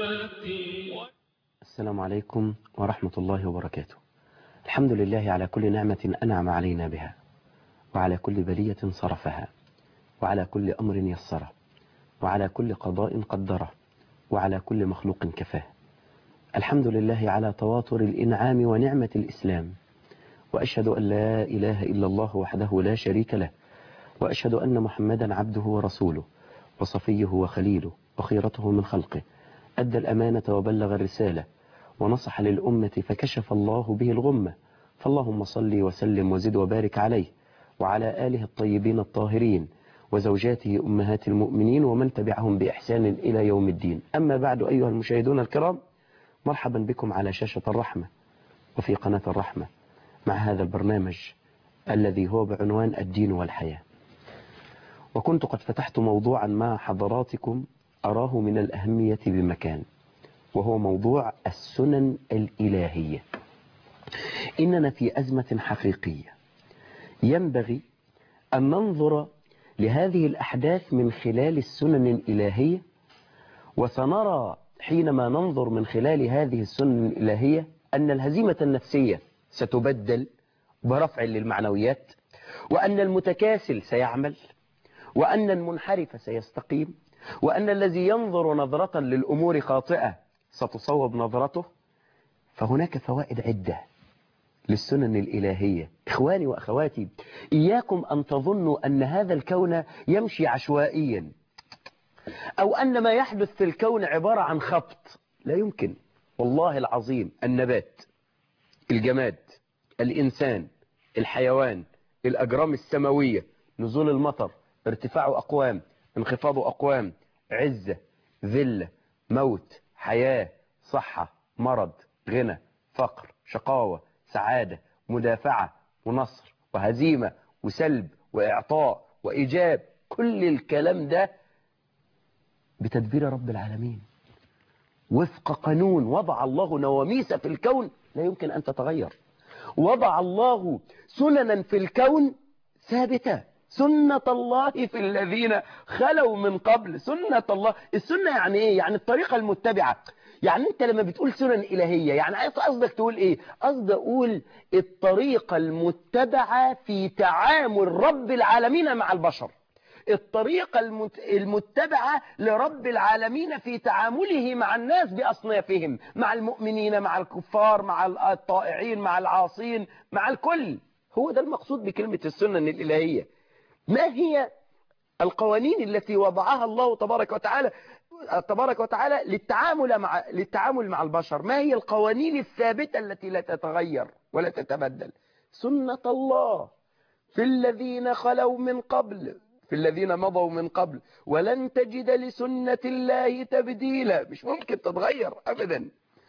السلام عليكم ورحمة الله وبركاته الحمد لله على كل نعمة أنعم علينا بها وعلى كل بلية صرفها وعلى كل أمر يسره وعلى كل قضاء قدره وعلى كل مخلوق كفاه الحمد لله على تواتر الإنعام ونعمة الإسلام وأشهد أن لا إله إلا الله وحده لا شريك له وأشهد أن محمدا عبده ورسوله وصفيه وخليله وخيرته من خلقه أدى الأمانة وبلغ الرسالة ونصح للأمة فكشف الله به الغمة فاللهم صل وسلم وزد وبارك عليه وعلى آله الطيبين الطاهرين وزوجاته أمهات المؤمنين ومن تبعهم بإحسان إلى يوم الدين أما بعد أيها المشاهدون الكرام مرحبا بكم على شاشة الرحمة وفي قناة الرحمة مع هذا البرنامج الذي هو بعنوان الدين والحياة وكنت قد فتحت موضوعا مع حضراتكم أراه من الأهمية بمكان وهو موضوع السنن الإلهية إننا في أزمة حقيقية ينبغي أن ننظر لهذه الأحداث من خلال السنن الإلهية وسنرى حينما ننظر من خلال هذه السنن الإلهية أن الهزيمة النفسية ستبدل برفع للمعنويات وأن المتكاسل سيعمل وأن المنحرف سيستقيم وأن الذي ينظر نظرة للأمور خاطئة ستصوب نظرته فهناك فوائد عدة للسنن الإلهية إخواني وأخواتي إياكم أن تظنوا أن هذا الكون يمشي عشوائيا أو أن ما يحدث في الكون عبارة عن خبط لا يمكن والله العظيم النبات الجماد الإنسان الحيوان الأجرام السماوية نزول المطر ارتفاع أقوام انخفاض أقوام عزة ذلة موت حياة صحة مرض غنى فقر شقاوة سعادة مدافعة ونصر وهزيمة وسلب وإعطاء وإيجاب كل الكلام ده بتدبير رب العالمين وفق قانون وضع الله نواميس في الكون لا يمكن أن تتغير وضع الله سننا في الكون ثابتة سنة الله في الذين خلوا من قبل سنة الله السنة يعني ايه يعني الطريقة المتبعة يعني انت لما بتقول سنن إلهية يعني قصدك تقول ايه قصد اقول الطريقة المتبعة في تعامل رب العالمين مع البشر الطريقة المتبعة لرب العالمين في تعامله مع الناس بأصنافهم مع المؤمنين مع الكفار مع الطائعين مع العاصين مع الكل هو ده المقصود بكلمة السنن الإلهية ما هي القوانين التي وضعها الله تبارك وتعالى تبارك وتعالى للتعامل مع للتعامل مع البشر ما هي القوانين الثابتة التي لا تتغير ولا تتبدل سنة الله في الذين خلوا من قبل في الذين مضوا من قبل ولن تجد لسنة الله تبديلا مش ممكن تتغير أبدا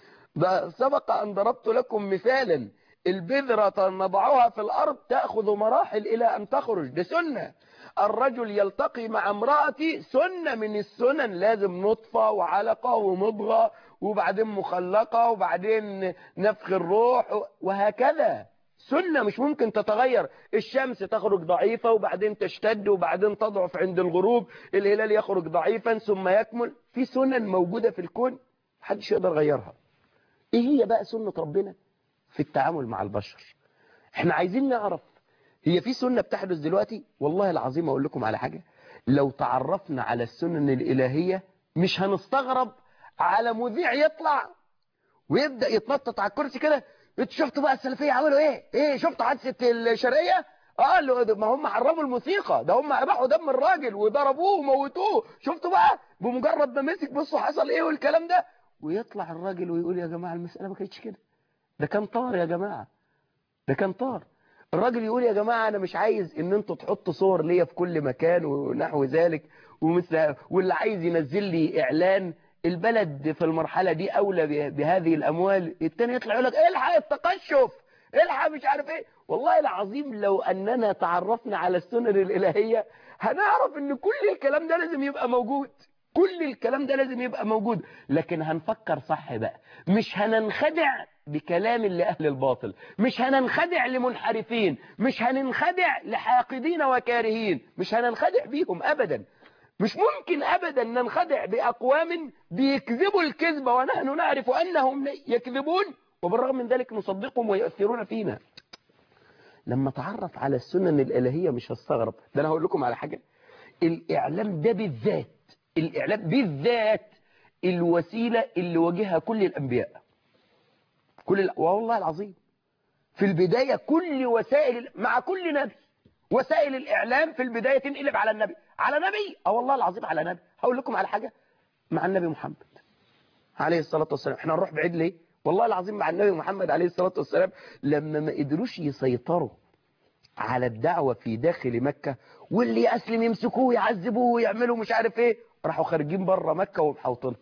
ده سبق أن ضربت لكم مثالا البذرة نضعها في الأرض تأخذ مراحل إلى أن تخرج ده سنة الرجل يلتقي مع امرأتي سنة من السنن لازم نطفة وعلقة ومضغة وبعدين مخلقة وبعدين نفخ الروح وهكذا سنة مش ممكن تتغير الشمس تخرج ضعيفة وبعدين تشتد وبعدين تضعف عند الغروب الهلال يخرج ضعيفا ثم يكمل في سنن موجودة في الكون محدش يقدر يغيرها ايه هي بقى سنة ربنا في التعامل مع البشر احنا عايزين نعرف هي في سنة بتحدث دلوقتي والله العظيم اقول لكم على حاجة لو تعرفنا على السنن الالهية مش هنستغرب على مذيع يطلع ويبدأ يتنطط على الكرسي كده انت شفتوا بقى السلفية عملوا ايه ايه شفتوا حادثة الشرقية اه ما هم حرموا الموسيقى ده هم اباحوا دم الراجل وضربوه وموتوه شفتوا بقى بمجرد ما مسك بصوا حصل ايه والكلام ده ويطلع الراجل ويقول يا جماعة المسألة ما كانتش كده ده كان طار يا جماعة ده كان طار الراجل يقول يا جماعة أنا مش عايز إن أنتوا تحطوا صور ليا في كل مكان ونحو ذلك ومثل واللي عايز ينزل لي إعلان البلد في المرحلة دي أولى بهذه الأموال التاني يطلع يقول لك الحق التقشف الحق مش عارف إيه والله العظيم لو أننا تعرفنا على السنن الإلهية هنعرف إن كل الكلام ده لازم يبقى موجود كل الكلام ده لازم يبقى موجود لكن هنفكر صح بقى مش هننخدع بكلام لأهل الباطل مش هننخدع لمنحرفين مش هننخدع لحاقدين وكارهين مش هننخدع بيهم أبدا مش ممكن أبدا ننخدع بأقوام بيكذبوا الكذبة ونحن نعرف أنهم يكذبون وبالرغم من ذلك نصدقهم ويؤثرون فينا لما تعرف على السنن الإلهية مش هستغرب ده أنا هقول لكم على حاجة الإعلام ده بالذات الإعلام بالذات الوسيلة اللي واجهها كل الأنبياء كل ال... والله العظيم في البداية كل وسائل مع كل نبي وسائل الإعلام في البداية تنقلب على النبي على نبي اه والله العظيم على نبي هقول لكم على حاجة مع النبي محمد عليه الصلاة والسلام احنا نروح بعيد ليه والله العظيم مع النبي محمد عليه الصلاة والسلام لما ما قدروش يسيطروا على الدعوة في داخل مكة واللي يسلم يمسكوه ويعذبوه ويعملوا مش عارف ايه راحوا خارجين بره مكة ومحوطينها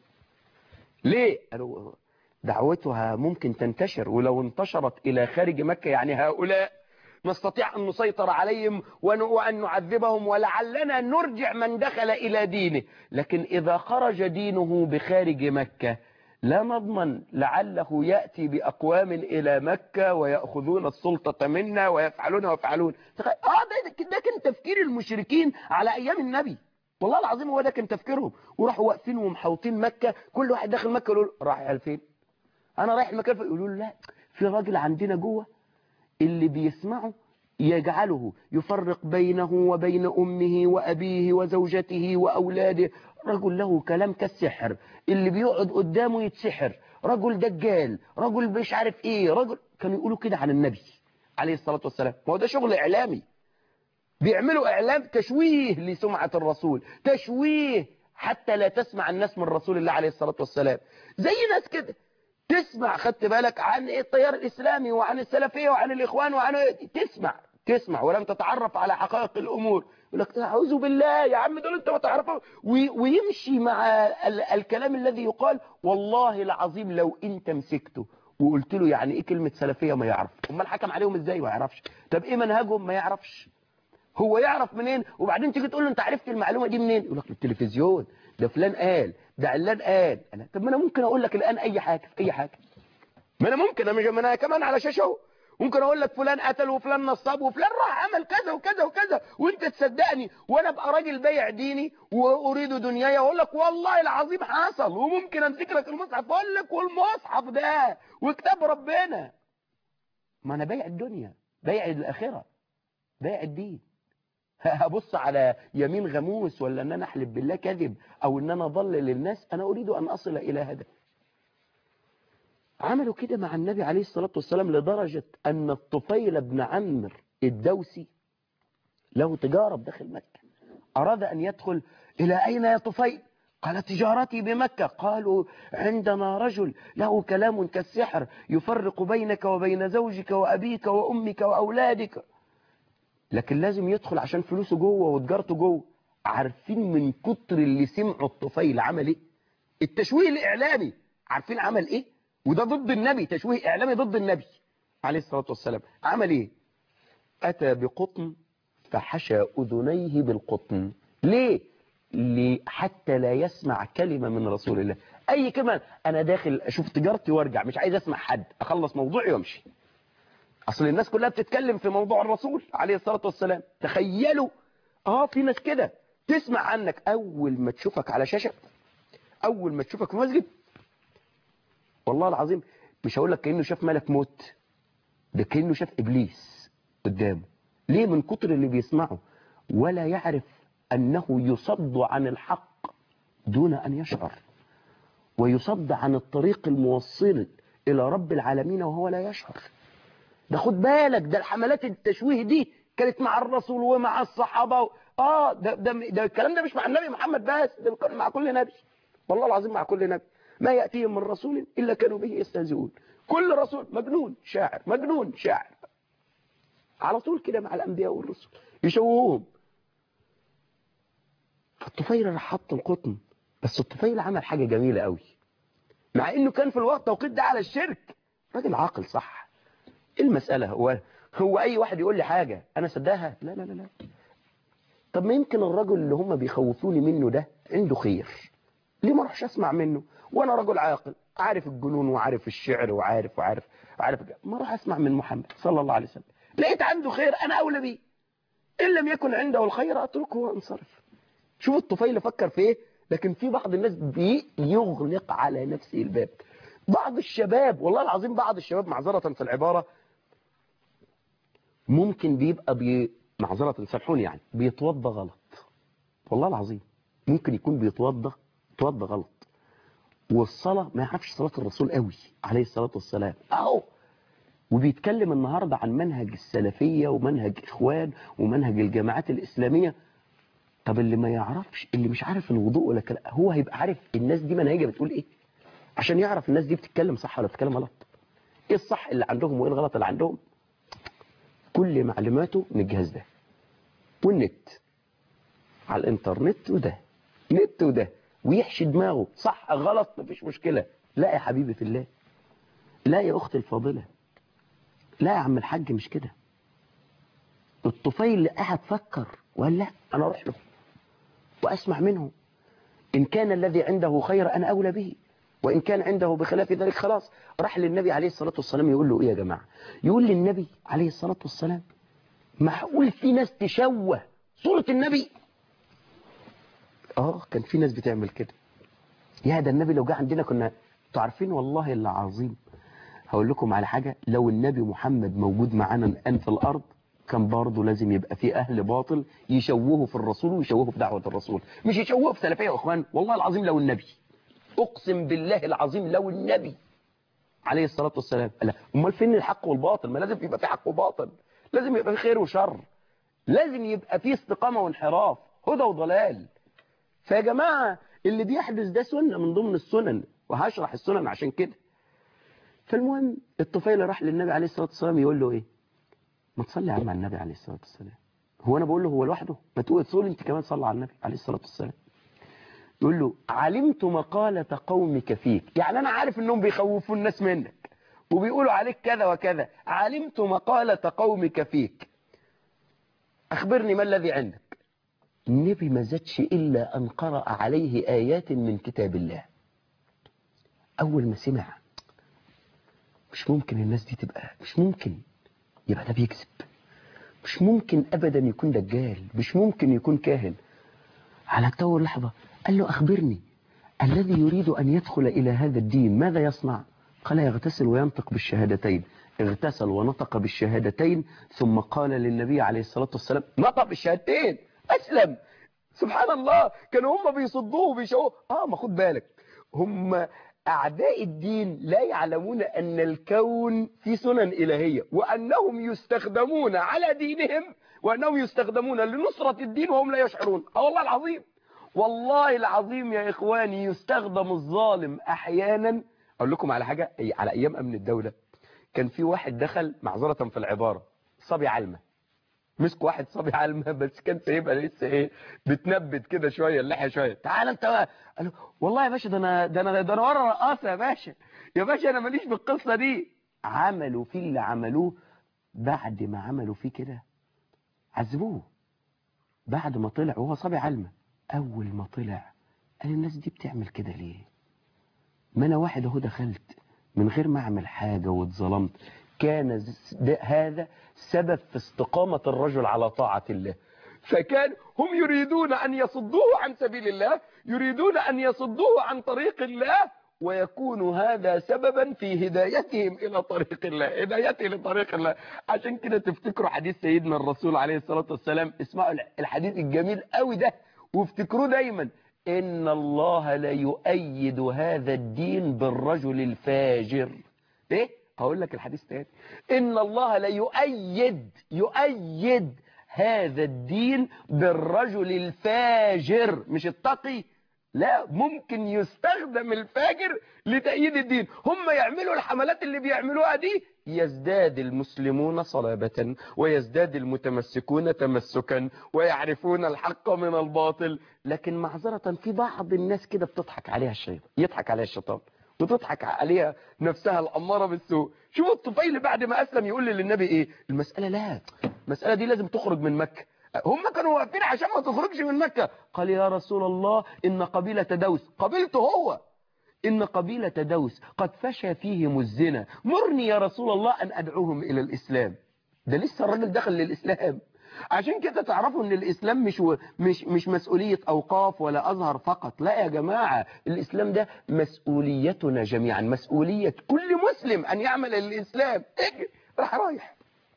ليه قالوا دعوتها ممكن تنتشر ولو انتشرت إلى خارج مكة يعني هؤلاء نستطيع أن نسيطر عليهم وأن نعذبهم ولعلنا نرجع من دخل إلى دينه لكن إذا خرج دينه بخارج مكة لا نضمن لعله يأتي بأقوام إلى مكة ويأخذون السلطة منا ويفعلون ويفعلون آه ده, ده كان تفكير المشركين على أيام النبي والله العظيم هو ده كان تفكيرهم وراحوا واقفين ومحوطين مكة كل واحد داخل مكة يقول راح على فين أنا رايح المكان يقولوا له لا في راجل عندنا جوه اللي بيسمعه يجعله يفرق بينه وبين أمه وأبيه وزوجته وأولاده رجل له كلام كالسحر اللي بيقعد قدامه يتسحر رجل دجال رجل مش عارف ايه رجل كانوا يقولوا كده عن النبي عليه الصلاة والسلام ما هو ده شغل إعلامي بيعملوا إعلام تشويه لسمعة الرسول تشويه حتى لا تسمع الناس من رسول الله عليه الصلاة والسلام زي ناس كده تسمع خدت بالك عن ايه التيار الإسلامي وعن السلفية وعن الإخوان وعن تسمع تسمع ولم تتعرف على حقائق الأمور يقول لك أعوذ بالله يا عم دول أنت ما تعرفه ويمشي مع الكلام الذي يقال والله العظيم لو أنت مسكته وقلت له يعني إيه كلمة سلفية ما يعرف امال حكم عليهم إزاي ما يعرفش طب إيه منهجهم ما يعرفش هو يعرف منين وبعدين تيجي تقول له أنت عرفت المعلومة دي منين يقول لك التلفزيون ده فلان قال ده علان قال أنا طب ما أنا ممكن أقول لك الآن أي حاجة في أي حاجة ما أنا ممكن أنا, أنا كمان على شاشة ممكن اقول لك فلان قتل وفلان نصاب وفلان راح عمل كذا وكذا وكذا وانت تصدقني وانا ابقى راجل بايع ديني واريد دنياي واقول لك والله العظيم حصل وممكن امسك لك المصحف واقول لك والمصحف ده وكتاب ربنا ما انا بايع الدنيا بايع الاخره بايع الدين هبص على يمين غموس ولا ان انا احلف بالله كذب او ان انا اضلل للناس انا اريد ان اصل الى هدف عملوا كده مع النبي عليه الصلاة والسلام لدرجة أن الطفيل بن عمرو الدوسي له تجارة بداخل مكة أراد أن يدخل إلى أين يا طفيل قال تجارتي بمكة قالوا عندنا رجل له كلام كالسحر يفرق بينك وبين زوجك وأبيك وأمك وأولادك لكن لازم يدخل عشان فلوسه جوه وتجارته جوه عارفين من كتر اللي سمعوا الطفيل عمل ايه التشويه الإعلامي عارفين عمل ايه وده ضد النبي تشويه إعلامي ضد النبي عليه الصلاة والسلام عمل إيه أتى بقطن فحشى أذنيه بالقطن ليه ليه حتى لا يسمع كلمة من رسول الله أي كلمة أنا داخل أشوف تجارتي وارجع مش عايز أسمع حد أخلص موضوعي وامشي أصل الناس كلها بتتكلم في موضوع الرسول عليه الصلاة والسلام تخيلوا آه في ناس كده تسمع عنك أول ما تشوفك على شاشة أول ما تشوفك في مسجد والله العظيم مش هقول لك كأنه شاف ملك موت ده كأنه شاف إبليس قدامه ليه من كتر اللي بيسمعه ولا يعرف أنه يصد عن الحق دون أن يشعر ويصد عن الطريق الموصل إلى رب العالمين وهو لا يشعر ده خد بالك ده الحملات التشويه دي كانت مع الرسول ومع الصحابة و... آه ده, ده, ده الكلام ده مش مع النبي محمد بس ده مع كل نبي والله العظيم مع كل نبي ما يأتيهم من رسول إلا كانوا به يستهزئون كل رسول مجنون شاعر مجنون شاعر على طول كده مع الأنبياء والرسل يشوهوهم فالطفيل راح حط القطن بس الطفيل عمل حاجة جميلة قوي مع انه كان في الوقت توقيت ده على الشرك راجل عاقل صح ايه المسألة هو هو اي واحد يقول لي حاجة انا صدقها لا لا لا لا طب ما يمكن الرجل اللي هم بيخوفوني منه ده عنده خير ليه ما اروحش اسمع منه وانا رجل عاقل عارف الجنون وعارف الشعر وعارف وعارف وعارف ما اروح اسمع من محمد صلى الله عليه وسلم لقيت عنده خير انا اولى بيه ان لم يكن عنده الخير اتركه وانصرف شوف الطفيل فكر في ايه لكن في بعض الناس بيغلق على نفسه الباب بعض الشباب والله العظيم بعض الشباب معذرة في العبارة ممكن بيبقى بي... معذرة سامحوني يعني بيتوضى غلط والله العظيم ممكن يكون بيتوضى توضى غلط والصلاة ما يعرفش صلاة الرسول قوي عليه الصلاة والسلام اهو وبيتكلم النهاردة عن منهج السلفية ومنهج إخوان ومنهج الجماعات الإسلامية طب اللي ما يعرفش اللي مش عارف الوضوء ولا كلا هو هيبقى عارف الناس دي منهجها بتقول ايه عشان يعرف الناس دي بتتكلم صح ولا بتتكلم غلط ايه الصح اللي عندهم وايه الغلط اللي عندهم كل معلوماته من الجهاز ده والنت على الانترنت وده نت وده ويحشي دماغه صح غلط مفيش مشكلة لا يا حبيبي في الله لا يا أختي الفاضلة لا يا عم الحاج مش كده الطفيل اللي قاعد فكر وقال لا أنا أروح له وأسمع منه إن كان الذي عنده خير أنا أولى به وإن كان عنده بخلاف ذلك خلاص راح للنبي عليه الصلاة والسلام يقول له إيه يا جماعة يقول للنبي عليه الصلاة والسلام معقول في ناس تشوه صورة النبي آه كان في ناس بتعمل كده يا ده النبي لو جه عندنا كنا تعرفين والله اللي عظيم هقول لكم على حاجة لو النبي محمد موجود معانا الآن في الأرض كان برضه لازم يبقى في أهل باطل يشوهوا في الرسول ويشوهوا في دعوة الرسول مش يشوهوا في سلفية يا أخوان والله العظيم لو النبي أقسم بالله العظيم لو النبي عليه الصلاة والسلام لا أمال فين الحق والباطل ما لازم يبقى في حق وباطل لازم يبقى في خير وشر لازم يبقى في استقامة وانحراف هدى وضلال فيا جماعة اللي بيحدث ده سنة من ضمن السنن وهشرح السنن عشان كده فالمهم الطفيل راح للنبي عليه الصلاة والسلام يقول له ايه ما تصلي يا عم على النبي عليه الصلاة والسلام هو انا بقول له هو لوحده ما تقول تقول انت كمان صلى على النبي عليه الصلاة والسلام يقول له علمت مقالة قومك فيك يعني انا عارف انهم بيخوفوا الناس منك وبيقولوا عليك كذا وكذا علمت مقالة قومك فيك اخبرني ما الذي عندك النبي ما زادش إلا أن قرأ عليه آيات من كتاب الله أول ما سمع مش ممكن الناس دي تبقى مش ممكن يبقى ده بيكذب مش ممكن أبدا يكون دجال مش ممكن يكون كاهن على طول لحظة قال له أخبرني الذي يريد أن يدخل إلى هذا الدين ماذا يصنع قال يغتسل وينطق بالشهادتين اغتسل ونطق بالشهادتين ثم قال للنبي عليه الصلاة والسلام نطق بالشهادتين أسلم سبحان الله كانوا هم بيصدوه وبيشوه آه ما خد بالك هم أعداء الدين لا يعلمون أن الكون في سنن إلهية وأنهم يستخدمون على دينهم وأنهم يستخدمون لنصرة الدين وهم لا يشعرون آه والله العظيم والله العظيم يا إخواني يستخدم الظالم أحيانا أقول لكم على حاجة على أيام أمن الدولة كان في واحد دخل معذرة في العبارة صبي علمة مسك واحد صبي علمة بس كان سايبها لسه ايه بتنبت كده شويه اللحيه شويه تعال انت بقى قال له والله يا باشا ده انا ده انا ده انا ورا رقاصه يا باشا يا باشا انا ماليش بالقصه دي عملوا فيه اللي عملوه بعد ما عملوا فيه كده عذبوه بعد ما طلع وهو صبي علمة اول ما طلع قال الناس دي بتعمل كده ليه ما انا واحد اهو دخلت من غير ما اعمل حاجه واتظلمت كان هذا سبب في استقامة الرجل على طاعة الله فكان هم يريدون أن يصدوه عن سبيل الله يريدون أن يصدوه عن طريق الله ويكون هذا سببا في هدايتهم إلى طريق الله هدايته لطريق الله عشان كده تفتكروا حديث سيدنا الرسول عليه الصلاة والسلام اسمعوا الحديث الجميل قوي ده وافتكروه دايما إن الله لا يؤيد هذا الدين بالرجل الفاجر ايه هقول لك الحديث تاني إن الله لا يؤيد يؤيد هذا الدين بالرجل الفاجر مش التقي لا ممكن يستخدم الفاجر لتأييد الدين هم يعملوا الحملات اللي بيعملوها دي يزداد المسلمون صلابة ويزداد المتمسكون تمسكا ويعرفون الحق من الباطل لكن معذرة في بعض الناس كده بتضحك عليها الشيطان يضحك عليها الشيطان وتضحك عليها نفسها الأمارة بالسوء شوف الطفيل بعد ما أسلم يقول للنبي إيه المسألة لا المسألة دي لازم تخرج من مكة هم كانوا واقفين عشان ما تخرجش من مكة قال يا رسول الله إن قبيلة دوس قبيلته هو إن قبيلة دوس قد فشى فيهم الزنا مرني يا رسول الله أن أدعوهم إلى الإسلام ده لسه الراجل دخل للإسلام عشان كده تعرفوا ان الاسلام مش و... مش مش مسؤوليه اوقاف ولا ازهر فقط لا يا جماعه الاسلام ده مسؤوليتنا جميعا مسؤوليه كل مسلم ان يعمل للاسلام راح رايح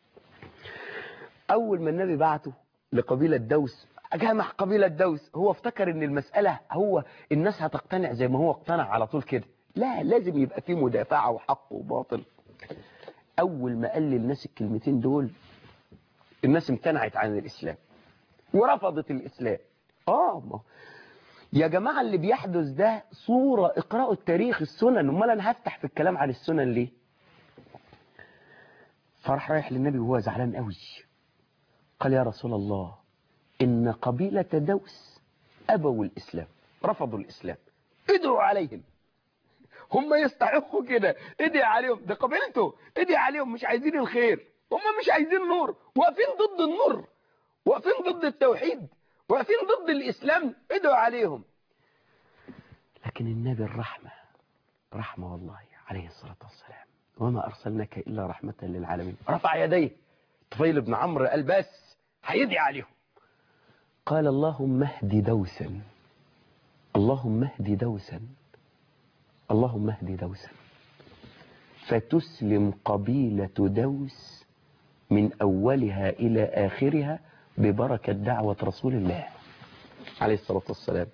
اول ما النبي بعته لقبيله دوس جامع قبيله دوس هو افتكر ان المساله هو الناس هتقتنع زي ما هو اقتنع على طول كده لا لازم يبقى في مدافعه وحق وباطل اول ما قال للناس الكلمتين دول الناس امتنعت عن الإسلام ورفضت الإسلام آه ما يا جماعة اللي بيحدث ده صورة اقرأوا التاريخ السنن امال أنا هفتح في الكلام على السنن ليه فراح رايح للنبي وهو زعلان قوي قال يا رسول الله إن قبيلة دوس أبوا الإسلام رفضوا الإسلام ادعوا عليهم هم يستحقوا كده ادعي عليهم ده قبيلته ادعي عليهم مش عايزين الخير هم مش عايزين نور واقفين ضد النور واقفين ضد التوحيد واقفين ضد الإسلام ادعوا عليهم لكن النبي الرحمة رحمة والله عليه الصلاة والسلام وما أرسلناك إلا رحمة للعالمين رفع يديه طفيل بن عمرو قال بس هيدعي عليهم قال اللهم اهد دوسا اللهم اهد دوسا اللهم اهد دوسا فتسلم قبيلة دوس من أولها إلى آخرها ببركة دعوة رسول الله عليه الصلاة والسلام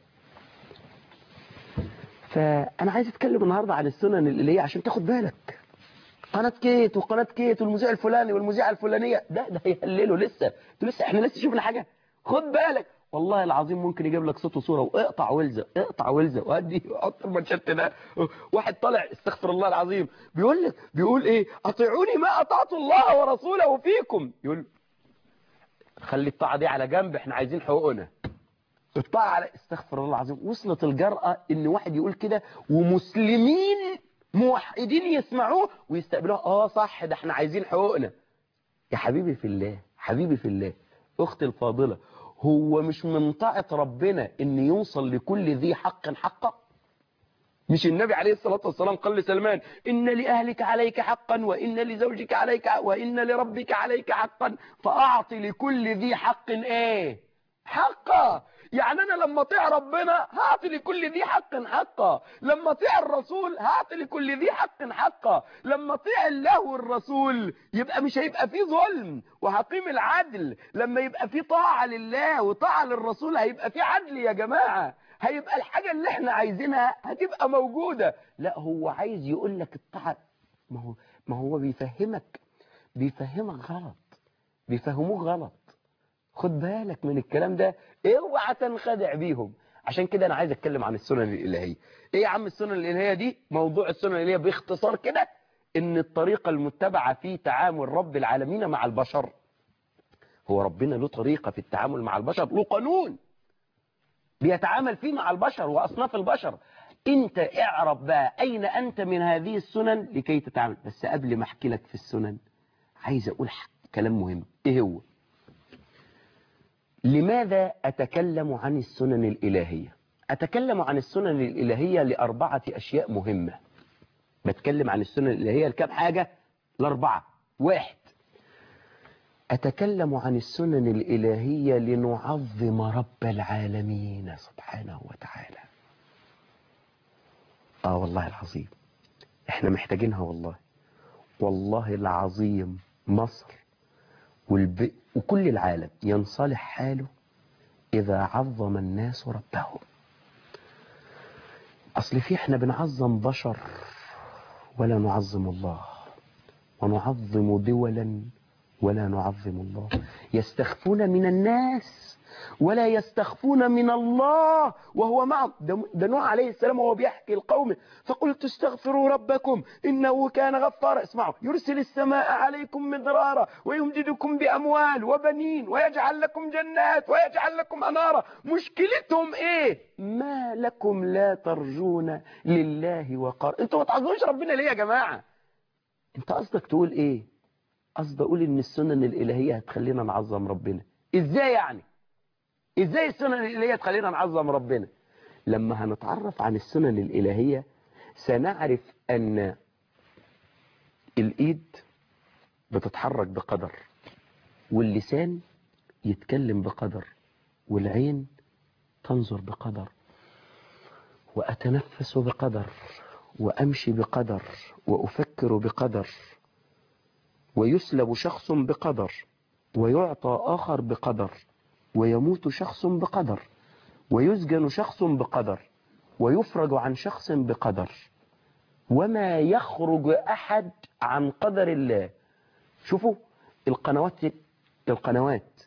فأنا عايز أتكلم النهاردة عن السنن الإلهية عشان تاخد بالك قناة كيت وقناة كيت والمذيع الفلاني والمذيعة الفلانية ده ده هيهللوا لسه لسه احنا لسه شفنا حاجة خد بالك والله العظيم ممكن يجيب لك صوت وصورة واقطع والزق اقطع والزق وادي حط المانشيت ده واحد طالع استغفر الله العظيم بيقول لك بيقول ايه اطيعوني ما اطعت الله ورسوله فيكم يقول خلي الطاعة دي على جنب احنا عايزين حقوقنا الطاعة على استغفر الله العظيم وصلت الجرأة ان واحد يقول كده ومسلمين موحدين يسمعوه ويستقبلوه اه صح ده احنا عايزين حقوقنا يا حبيبي في الله حبيبي في الله اختي الفاضلة هو مش من طاعة ربنا ان يوصل لكل ذي حق حقه مش النبي عليه الصلاة والسلام قال لسلمان إن لأهلك عليك حقا وإن لزوجك عليك وإن لربك عليك حقا فأعط لكل ذي حق إيه حقا يعني أنا لما أطيع ربنا هعطي لكل ذي حق حقا لما أطيع الرسول هعطي لكل ذي حق حقا لما أطيع الله والرسول يبقى مش هيبقى فيه ظلم وهقيم العدل لما يبقى فيه طاعة لله وطاعة للرسول هيبقى فيه عدل يا جماعة هيبقى الحاجة اللي احنا عايزينها هتبقى موجودة لا هو عايز يقول لك الطاعة ما هو ما هو بيفهمك بيفهمك غلط بيفهموك غلط خد بالك من الكلام ده اوعى تنخدع بيهم عشان كده انا عايز اتكلم عن السنن الالهيه ايه يا عم السنن الالهيه دي موضوع السنن الالهيه باختصار كده ان الطريقه المتبعه في تعامل رب العالمين مع البشر هو ربنا له طريقه في التعامل مع البشر له قانون بيتعامل فيه مع البشر واصناف البشر انت اعرف بقى اين انت من هذه السنن لكي تتعامل بس قبل ما احكي لك في السنن عايز اقول كلام مهم ايه هو لماذا أتكلم عن السنن الإلهية أتكلم عن السنن الإلهية لأربعة أشياء مهمة بتكلم عن السنن الإلهية لكم حاجة لأربعة واحد أتكلم عن السنن الإلهية لنعظم رب العالمين سبحانه وتعالى آه والله العظيم احنا محتاجينها والله والله العظيم مصر والب... وكل العالم ينصلح حاله إذا عظم الناس ربهم أصل في احنا بنعظم بشر ولا نعظم الله ونعظم دولا ولا نعظم الله يستخفون من الناس ولا يستخفون من الله وهو معهم ده نوح عليه السلام وهو بيحكي لقومه فقلت استغفروا ربكم إنه كان غفارا اسمعوا يرسل السماء عليكم مدرارا ويمددكم بأموال وبنين ويجعل لكم جنات ويجعل لكم أنارا مشكلتهم إيه ما لكم لا ترجون لله وقار انتوا ما تعظموش ربنا ليه يا جماعة انت قصدك تقول ايه قصد اقول ان السنن الالهية هتخلينا نعظم ربنا ازاي يعني ازاي السنن الالهية تخلينا نعظم ربنا لما هنتعرف عن السنن الالهية سنعرف ان الايد بتتحرك بقدر واللسان يتكلم بقدر والعين تنظر بقدر وأتنفس بقدر وأمشي بقدر وأفكر بقدر ويسلب شخص بقدر ويعطى آخر بقدر ويموت شخص بقدر ويسجن شخص بقدر ويفرج عن شخص بقدر وما يخرج أحد عن قدر الله شوفوا القنوات القنوات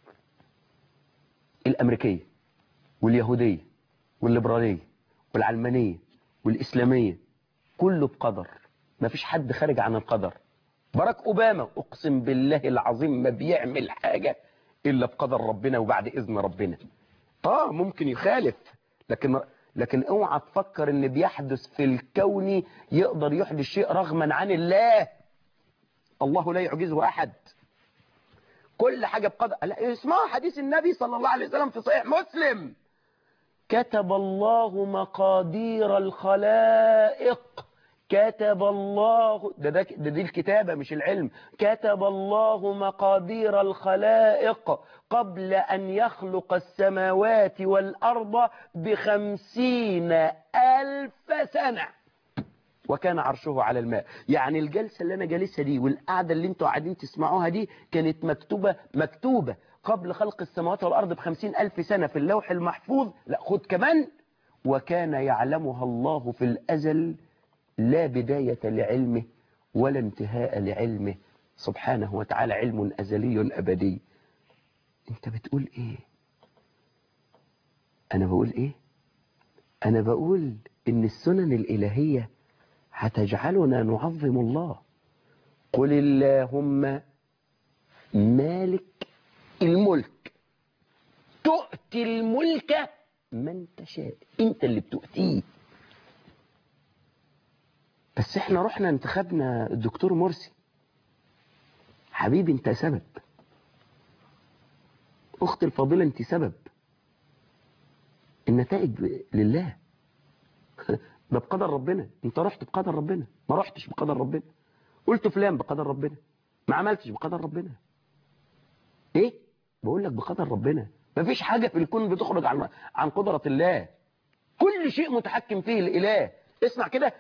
الأمريكية واليهودية والليبرالية والعلمانية والإسلامية كله بقدر ما فيش حد خارج عن القدر باراك أوباما أقسم بالله العظيم ما بيعمل حاجة إلا بقدر ربنا وبعد إذن ربنا آه ممكن يخالف لكن لكن اوعى تفكر ان بيحدث في الكون يقدر يحدث شيء رغما عن الله الله لا يعجزه احد كل حاجة بقدر لا اسمعوا حديث النبي صلى الله عليه وسلم في صحيح مسلم كتب الله مقادير الخلائق كتب الله ده, ده, ده دي الكتابة مش العلم كتب الله مقادير الخلائق قبل أن يخلق السماوات والأرض بخمسين ألف سنة وكان عرشه على الماء يعني الجلسة اللي أنا جالسها دي والقعدة اللي انتوا قاعدين تسمعوها دي كانت مكتوبة مكتوبة قبل خلق السماوات والأرض بخمسين ألف سنة في اللوح المحفوظ لا خد كمان وكان يعلمها الله في الأزل لا بداية لعلمه ولا انتهاء لعلمه سبحانه وتعالى علم أزلي أبدي انت بتقول ايه انا بقول ايه انا بقول ان السنن الالهية هتجعلنا نعظم الله قل اللهم مالك الملك تؤتي الملك من تشاء انت اللي بتؤتيه بس احنا رحنا انتخبنا الدكتور مرسي حبيبي انت سبب اختي الفاضلة انت سبب النتائج لله ده بقدر ربنا انت رحت بقدر ربنا ما رحتش بقدر ربنا قلت فلان بقدر ربنا ما عملتش بقدر ربنا ايه بقول لك بقدر ربنا ما فيش حاجة في الكون بتخرج عن عن قدرة الله كل شيء متحكم فيه الاله اسمع كده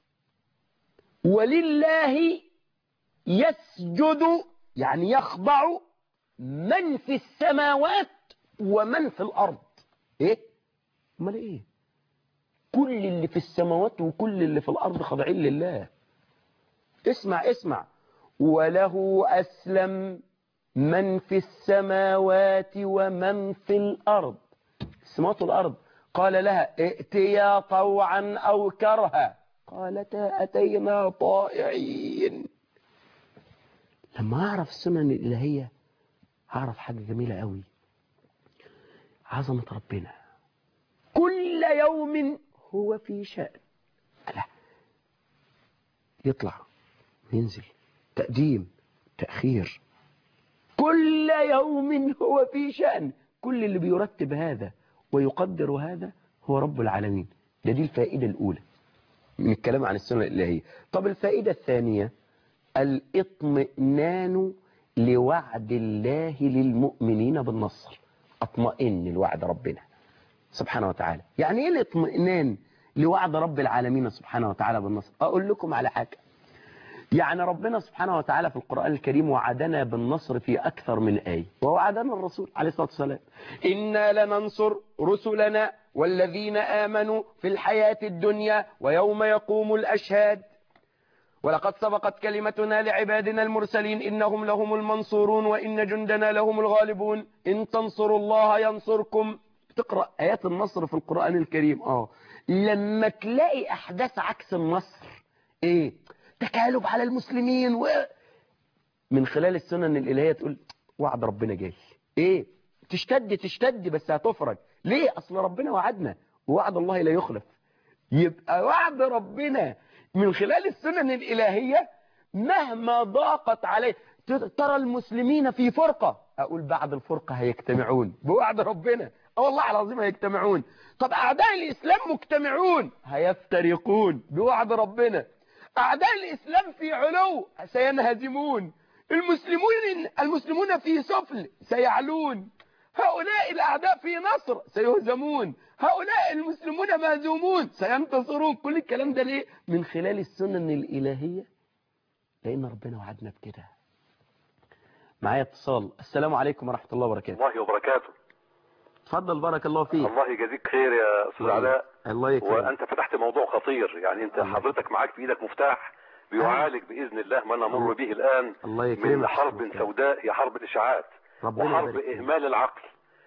ولله يسجد يعني يخضع من في السماوات ومن في الأرض ايه امال ايه كل اللي في السماوات وكل اللي في الأرض خاضعين لله اسمع اسمع وله أسلم من في السماوات ومن في الأرض السماوات والأرض قال لها ائتيا طوعا أو كرها قالتا أتينا طائعين لما أعرف السنن الإلهية أعرف حاجة جميلة قوي عظمة ربنا كل يوم هو في شأن ألا يطلع ينزل تقديم تأخير كل يوم هو في شأن كل اللي بيرتب هذا ويقدر هذا هو رب العالمين ده دي الفائدة الأولى من الكلام عن السنة الإلهية طب الفائدة الثانية الاطمئنان لوعد الله للمؤمنين بالنصر اطمئن لوعد ربنا سبحانه وتعالى يعني ايه الاطمئنان لوعد رب العالمين سبحانه وتعالى بالنصر اقول لكم على حاجة يعني ربنا سبحانه وتعالى في القرآن الكريم وعدنا بالنصر في أكثر من آية ووعدنا الرسول عليه الصلاة والسلام إنا لننصر رسلنا والذين آمنوا في الحياة الدنيا ويوم يقوم الأشهاد ولقد سبقت كلمتنا لعبادنا المرسلين إنهم لهم المنصورون وإن جندنا لهم الغالبون إن تنصروا الله ينصركم تقرأ آيات النصر في القرآن الكريم آه لما تلاقي أحداث عكس النصر إيه تكالب على المسلمين و... من خلال السنن الإلهية تقول وعد ربنا جاي إيه تشتد تشتد بس هتفرج ليه أصل ربنا وعدنا ووعد الله لا يخلف يبقى وعد ربنا من خلال السنن الإلهية مهما ضاقت عليه ترى المسلمين في فرقة أقول بعد الفرقة هيجتمعون بوعد ربنا أه والله العظيم هيجتمعون طب أعداء الإسلام مجتمعون هيفترقون بوعد ربنا أعداء الإسلام في علو سينهزمون المسلمون المسلمون في سفل سيعلون هؤلاء الأعداء في نصر سيهزمون هؤلاء المسلمون مهزومون سينتصرون كل الكلام ده ليه من خلال السنن الإلهية لأن ربنا وعدنا بكده معايا اتصال السلام عليكم ورحمة الله وبركاته الله وبركاته تفضل بارك الله فيك الله يجازيك خير يا استاذ علاء الله يكرمك وانت فتحت موضوع خطير يعني انت الله. حضرتك معاك في ايدك مفتاح بيعالج باذن الله ما نمر به الان الله يكرمك من حرب سوداء هي حرب الاشاعات ربنا وحرب يبارك فيك. اهمال العقل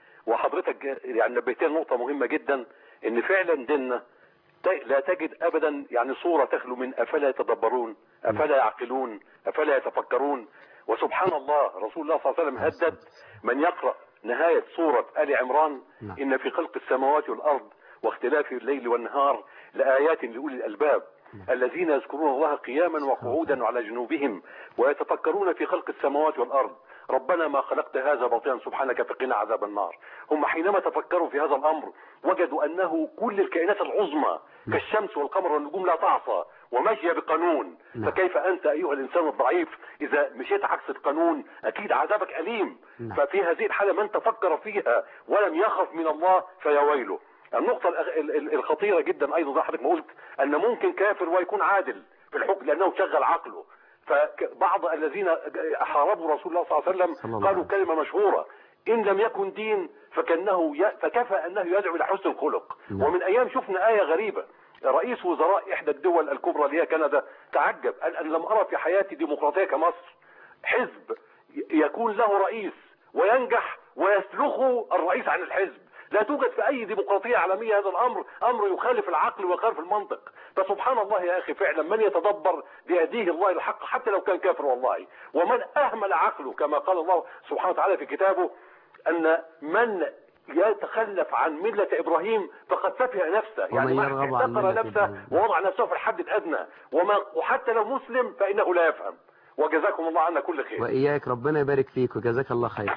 وحضرتك يعني نبهتنا نقطه مهمه جدا ان فعلا ديننا ت- لا تجد ابدا يعني صوره تخلو من افلا يتدبرون افلا يعقلون افلا يتفكرون وسبحان الله رسول الله صلى الله عليه وسلم هدد من يقرا نهايه سوره ال عمران نعم. ان في خلق السماوات والارض واختلاف الليل والنهار لايات لاولي الالباب الذين يذكرون الله قياما وقعودا وعلى جنوبهم ويتفكرون في خلق السماوات والارض ربنا ما خلقت هذا باطلا سبحانك فقنا عذاب النار هم حينما تفكروا في هذا الامر وجدوا انه كل الكائنات العظمى كالشمس والقمر والنجوم لا تعصى وماشيه بقانون نعم. فكيف انت ايها الانسان الضعيف اذا مشيت عكس القانون اكيد عذابك اليم نعم. ففي هذه الحاله من تفكر فيها ولم يخف من الله فيا ويله النقطة الأغ- ال- ال- الخطيرة جدا أيضا زي حضرتك ما قلت أن ممكن كافر ويكون عادل في الحكم لأنه شغل عقله فبعض الذين حاربوا رسول الله صلى الله عليه صلى وسلم الله قالوا عليه كلمة مشهورة إن لم يكن دين فكأنه ي... فكفى أنه يدعو إلى حسن الخلق نعم. ومن أيام شفنا آية غريبة رئيس وزراء إحدى الدول الكبرى اللي هي كندا تعجب قال أن لم أرى في حياتي ديمقراطية كمصر حزب ي- يكون له رئيس وينجح ويسلخه الرئيس عن الحزب لا توجد في اي ديمقراطيه عالميه هذا الامر امر يخالف العقل ويخالف المنطق فسبحان الله يا اخي فعلا من يتدبر بيهديه الله الحق حتى لو كان كافر والله ومن اهمل عقله كما قال الله سبحانه وتعالى في كتابه ان من يتخلف عن ملة إبراهيم فقد سفه نفسه يعني ومن ما يرغب عن احتقر ملة نفسه إبراهيم. ووضع نفسه في الحد الأدنى وما وحتى لو مسلم فإنه لا يفهم وجزاكم الله عنا كل خير وإياك ربنا يبارك فيك وجزاك الله خير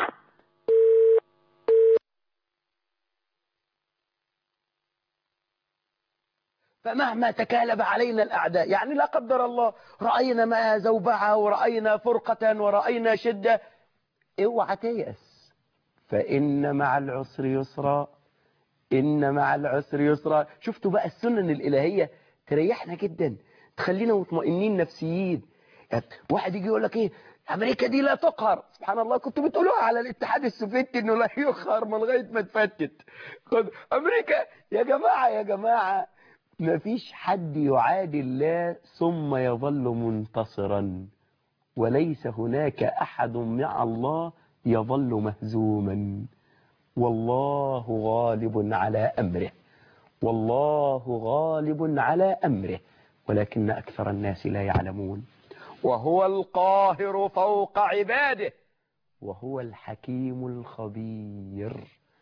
فمهما تكالب علينا الأعداء يعني لا قدر الله رأينا ما زوبعة ورأينا فرقة ورأينا شدة اوعى تيأس فإن مع العسر يسرا إن مع العسر يسرا شفتوا بقى السنن الإلهية تريحنا جدا تخلينا مطمئنين نفسيين يعني واحد يجي يقول لك ايه امريكا دي لا تقهر سبحان الله كنتوا بتقولوها على الاتحاد السوفيتي انه لا يقهر من لغايه ما تفتت خد امريكا يا جماعه يا جماعه ما فيش حد يعادي الله ثم يظل منتصرا وليس هناك احد مع الله يظل مهزوما والله غالب على امره والله غالب على امره ولكن اكثر الناس لا يعلمون وهو القاهر فوق عباده وهو الحكيم الخبير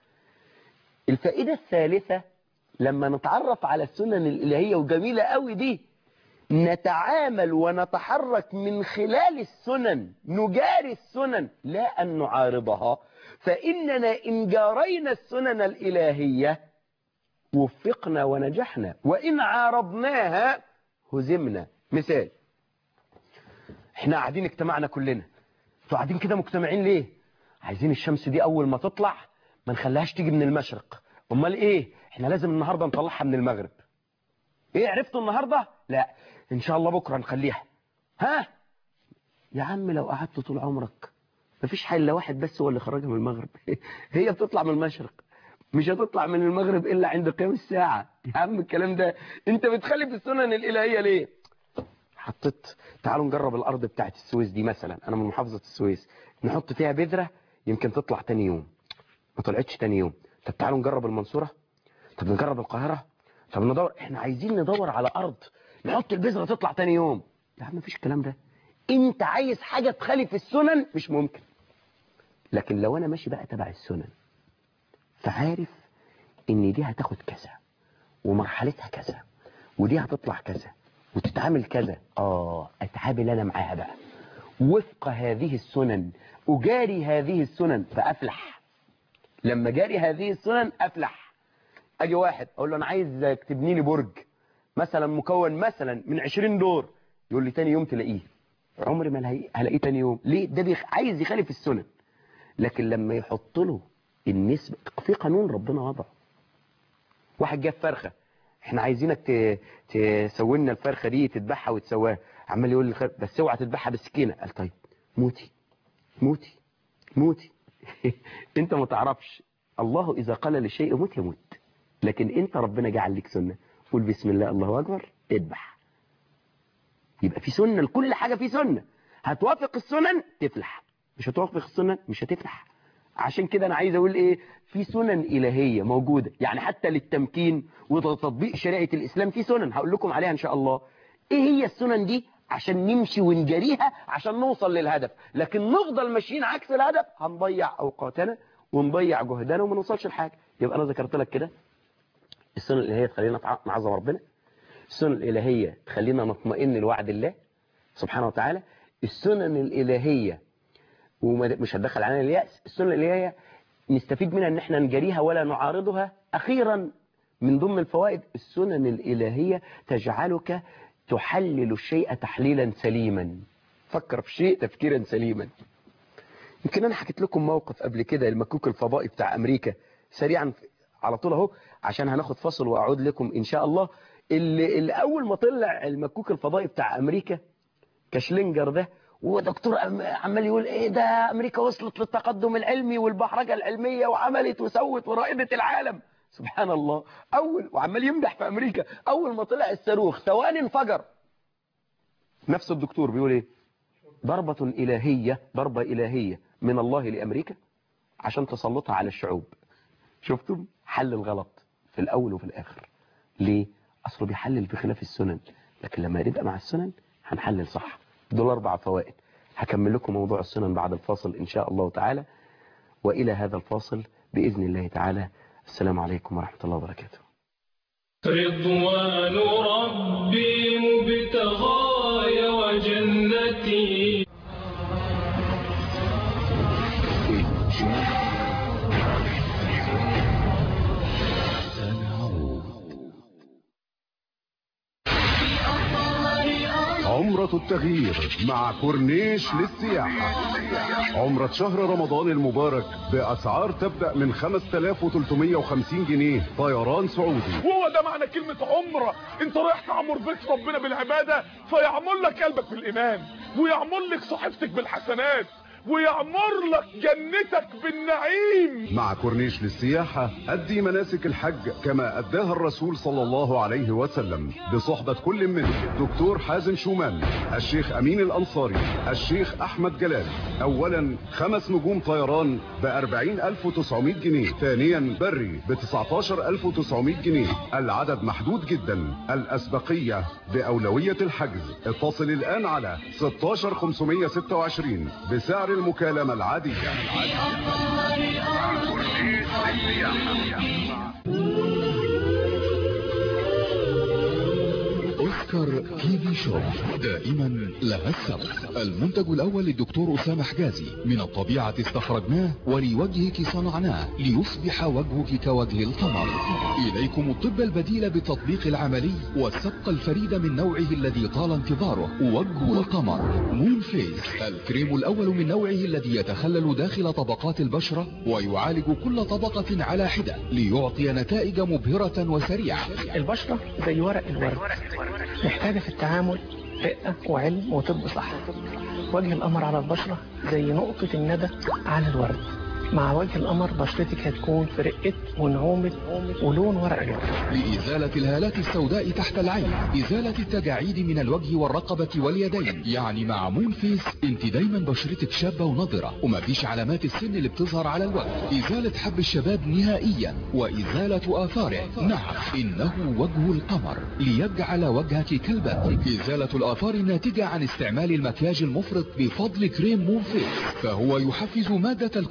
الفائدة الثالثة لما نتعرف على السنن الإلهية وجميلة قوي دي نتعامل ونتحرك من خلال السنن نجاري السنن لا أن نعارضها فإننا إن جارينا السنن الإلهية وفقنا ونجحنا وإن عارضناها هزمنا مثال احنا قاعدين اجتمعنا كلنا انتوا قاعدين كده مجتمعين ليه عايزين الشمس دي اول ما تطلع ما نخليهاش تيجي من المشرق امال ايه احنا لازم النهارده نطلعها من المغرب ايه عرفتوا النهارده لا ان شاء الله بكره نخليها ها يا عم لو قعدت طول عمرك مفيش حل الا واحد بس هو اللي خرجها من المغرب هي بتطلع من المشرق مش هتطلع من المغرب الا عند قيام الساعه يا عم الكلام ده انت بتخالف السنن الالهيه ليه حطيت تعالوا نجرب الارض بتاعت السويس دي مثلا انا من محافظه السويس نحط فيها بذره يمكن تطلع تاني يوم ما طلعتش تاني يوم طب تعالوا نجرب المنصوره طب نجرب القاهره طب ندور احنا عايزين ندور على ارض نحط البذره تطلع تاني يوم يا عم مفيش الكلام ده انت عايز حاجه تخالف السنن مش ممكن لكن لو انا ماشي بقى تبع السنن فعارف ان دي هتاخد كذا ومرحلتها كذا ودي هتطلع كذا وتتعامل كذا اه اتعامل انا معاها بقى وفق هذه السنن اجاري هذه السنن فافلح لما جاري هذه السنن افلح اجي واحد اقول له انا عايز تبني لي برج مثلا مكون مثلا من 20 دور يقول لي تاني يوم تلاقيه عمري ما هلاقيه هلاقيه تاني يوم ليه ده بيخ... عايز يخالف السنن لكن لما يحط له النسبة في قانون ربنا وضعه واحد جاب فرخة احنا عايزينك ت... تسوي لنا الفرخة دي تذبحها وتسواها عمال يقول لي بس اوعى تذبحها بالسكينة قال طيب موتي موتي موتي انت ما تعرفش الله اذا قال لشيء موت يموت لكن انت ربنا جعل لك سنة قول بسم الله الله اكبر اذبح يبقى في سنة لكل حاجة في سنة هتوافق السنن تفلح مش هتوافق السنن مش هتفلح عشان كده انا عايز اقول ايه في سنن الهية موجودة يعني حتى للتمكين وتطبيق شريعة الاسلام في سنن هقول لكم عليها ان شاء الله ايه هي السنن دي عشان نمشي ونجريها عشان نوصل للهدف لكن نفضل ماشيين عكس الهدف هنضيع اوقاتنا ونضيع جهدنا وما نوصلش لحاجه يبقى انا ذكرت لك كده السنن الالهيه تخلينا نعظم ربنا السنن الالهيه تخلينا نطمئن لوعد الله سبحانه وتعالى السنن الالهيه ومش هتدخل علينا الياس السنن الالهيه نستفيد منها ان احنا نجريها ولا نعارضها اخيرا من ضمن الفوائد السنن الالهيه تجعلك تحلل الشيء تحليلا سليما فكر في شيء تفكيرا سليما يمكن انا حكيت لكم موقف قبل كده المكوك الفضائي بتاع امريكا سريعا على طول اهو عشان هناخد فصل واعود لكم ان شاء الله اللي, اللي اول ما طلع المكوك الفضائي بتاع امريكا كشلينجر ده ودكتور عمال يقول ايه ده امريكا وصلت للتقدم العلمي والبحرجه العلميه وعملت وسوت ورائده العالم سبحان الله اول وعمال يمدح في امريكا اول ما طلع الصاروخ ثواني انفجر نفس الدكتور بيقول ايه ضربة إلهية ضربة إلهية من الله لأمريكا عشان تسلطها على الشعوب شفتم حل الغلط في الأول وفي الآخر ليه أصله بيحلل بخلاف السنن لكن لما يبقى مع السنن هنحلل صح دول أربع فوائد هكمل لكم موضوع السنن بعد الفاصل إن شاء الله تعالى وإلى هذا الفاصل بإذن الله تعالى السلام عليكم ورحمة الله وبركاته رضوان ربي مبتغاي وجنتي عمرة التغيير مع كورنيش للسياحة عمرة شهر رمضان المبارك بأسعار تبدأ من 5350 جنيه طيران سعودي وهو ده معنى كلمة عمرة انت رايح تعمر بيت ربنا بالعبادة فيعمر لك قلبك بالإيمان ويعمر لك صحيفتك بالحسنات ويعمر لك جنتك بالنعيم مع كورنيش للسياحة أدي مناسك الحج كما أداها الرسول صلى الله عليه وسلم بصحبة كل من دكتور حازم شومان الشيخ أمين الأنصاري الشيخ أحمد جلال أولا خمس نجوم طيران ب 40900 جنيه ثانيا بري ب 19900 جنيه العدد محدود جدا الأسبقية بأولوية الحجز اتصل الآن على 16526 بسعر المكالمة العادية اوسكار تي في شو دائما لها السبب المنتج الاول للدكتور اسامه حجازي من الطبيعه استخرجناه ولوجهك صنعناه ليصبح وجهك كوجه القمر اليكم الطب البديل بالتطبيق العملي والسبق الفريد من نوعه الذي طال انتظاره وجه القمر مون فيس الكريم الاول من نوعه الذي يتخلل داخل طبقات البشره ويعالج كل طبقه على حده ليعطي نتائج مبهره وسريعه البشرة زي ورق الورد محتاجة في التعامل رقة وعلم وطب صح وجه القمر على البشرة زي نقطة الندى على الورد مع وجه القمر بشرتك هتكون في رقة ونعومة ولون ورق الورد لإزالة الهالات السوداء تحت العين إزالة التجاعيد من الوجه والرقبة واليدين يعني مع مون فيس انت دايما بشرتك شابة ونضرة ومفيش علامات السن اللي بتظهر على الوجه إزالة حب الشباب نهائيا وإزالة آثاره نعم إنه وجه القمر ليجعل وجهك كالبدر إزالة الآثار الناتجة عن استعمال المكياج المفرط بفضل كريم مون فيس فهو يحفز مادة الكولاجين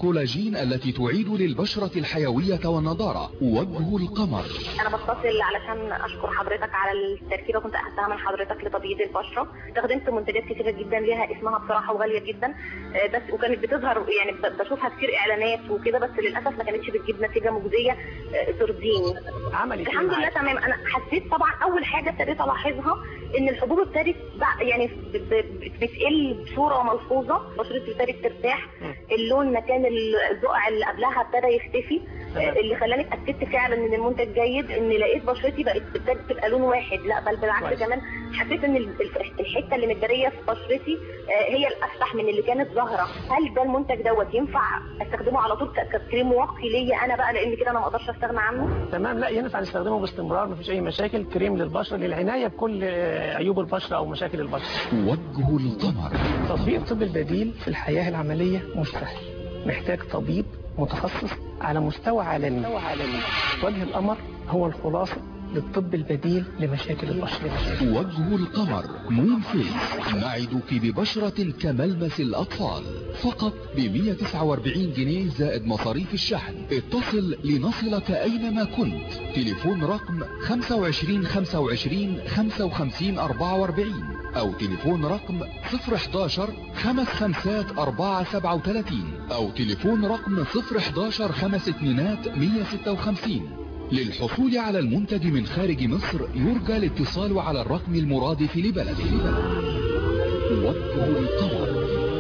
النيوبرين التي تعيد للبشرة الحيوية والنضارة وجه القمر انا بتصل علشان اشكر حضرتك على التركيبه كنت اخدتها من حضرتك لتبييض البشره استخدمت منتجات كتيره جدا ليها اسمها بصراحه وغاليه جدا آه، بس وكانت بتظهر يعني ب- بشوفها كتير اعلانات وكده بس للاسف ما كانتش بتجيب نتيجه مجزيه آه، ترضيني عملت الحمد لله تمام انا حسيت طبعا اول حاجه ابتديت الاحظها ان الحبوب ابتدت بع- يعني ب- ب- بتقل بصوره ملحوظه بشرتي ابتدت ترتاح اللون مكان الزقع اللي قبلها ابتدى يختفي تمام. اللي خلاني اتاكدت فعلا ان المنتج جيد ان لقيت بشرتي بقت ابتدت تبقى لون واحد لا بل بالعكس كويس. كمان حسيت ان ال- الف- الحته اللي متبريه في بشرتي آه، هي الافسح من اللي كانت ظاهره هل ده المنتج دوت ينفع استخدمه على طول ك- ككريم واقي ليا انا بقى لان كده انا ما اقدرش استغنى عنه تمام لا ينفع نستخدمه باستمرار مفيش اي مشاكل كريم للبشره للعنايه بكل آه، عيوب البشره او مشاكل البشره وجه القمر تطبيق الطب البديل في الحياه العمليه مش سهل محتاج طبيب متخصص على مستوى عالمي وجه القمر هو الخلاصه للطب البديل لمشاكل البشره وجه القمر مون فيس نعدك ببشرة كملمس الأطفال فقط ب 149 جنيه زائد مصاريف الشحن اتصل لنصلك أينما كنت تليفون رقم 25 25 55 44 أو تليفون رقم 011 خمس خمسات 437 أو تليفون رقم 011 خمس اتنينات 156 للحصول على المنتج من خارج مصر يرجى الاتصال على الرقم المرادف لبلده وجه القمر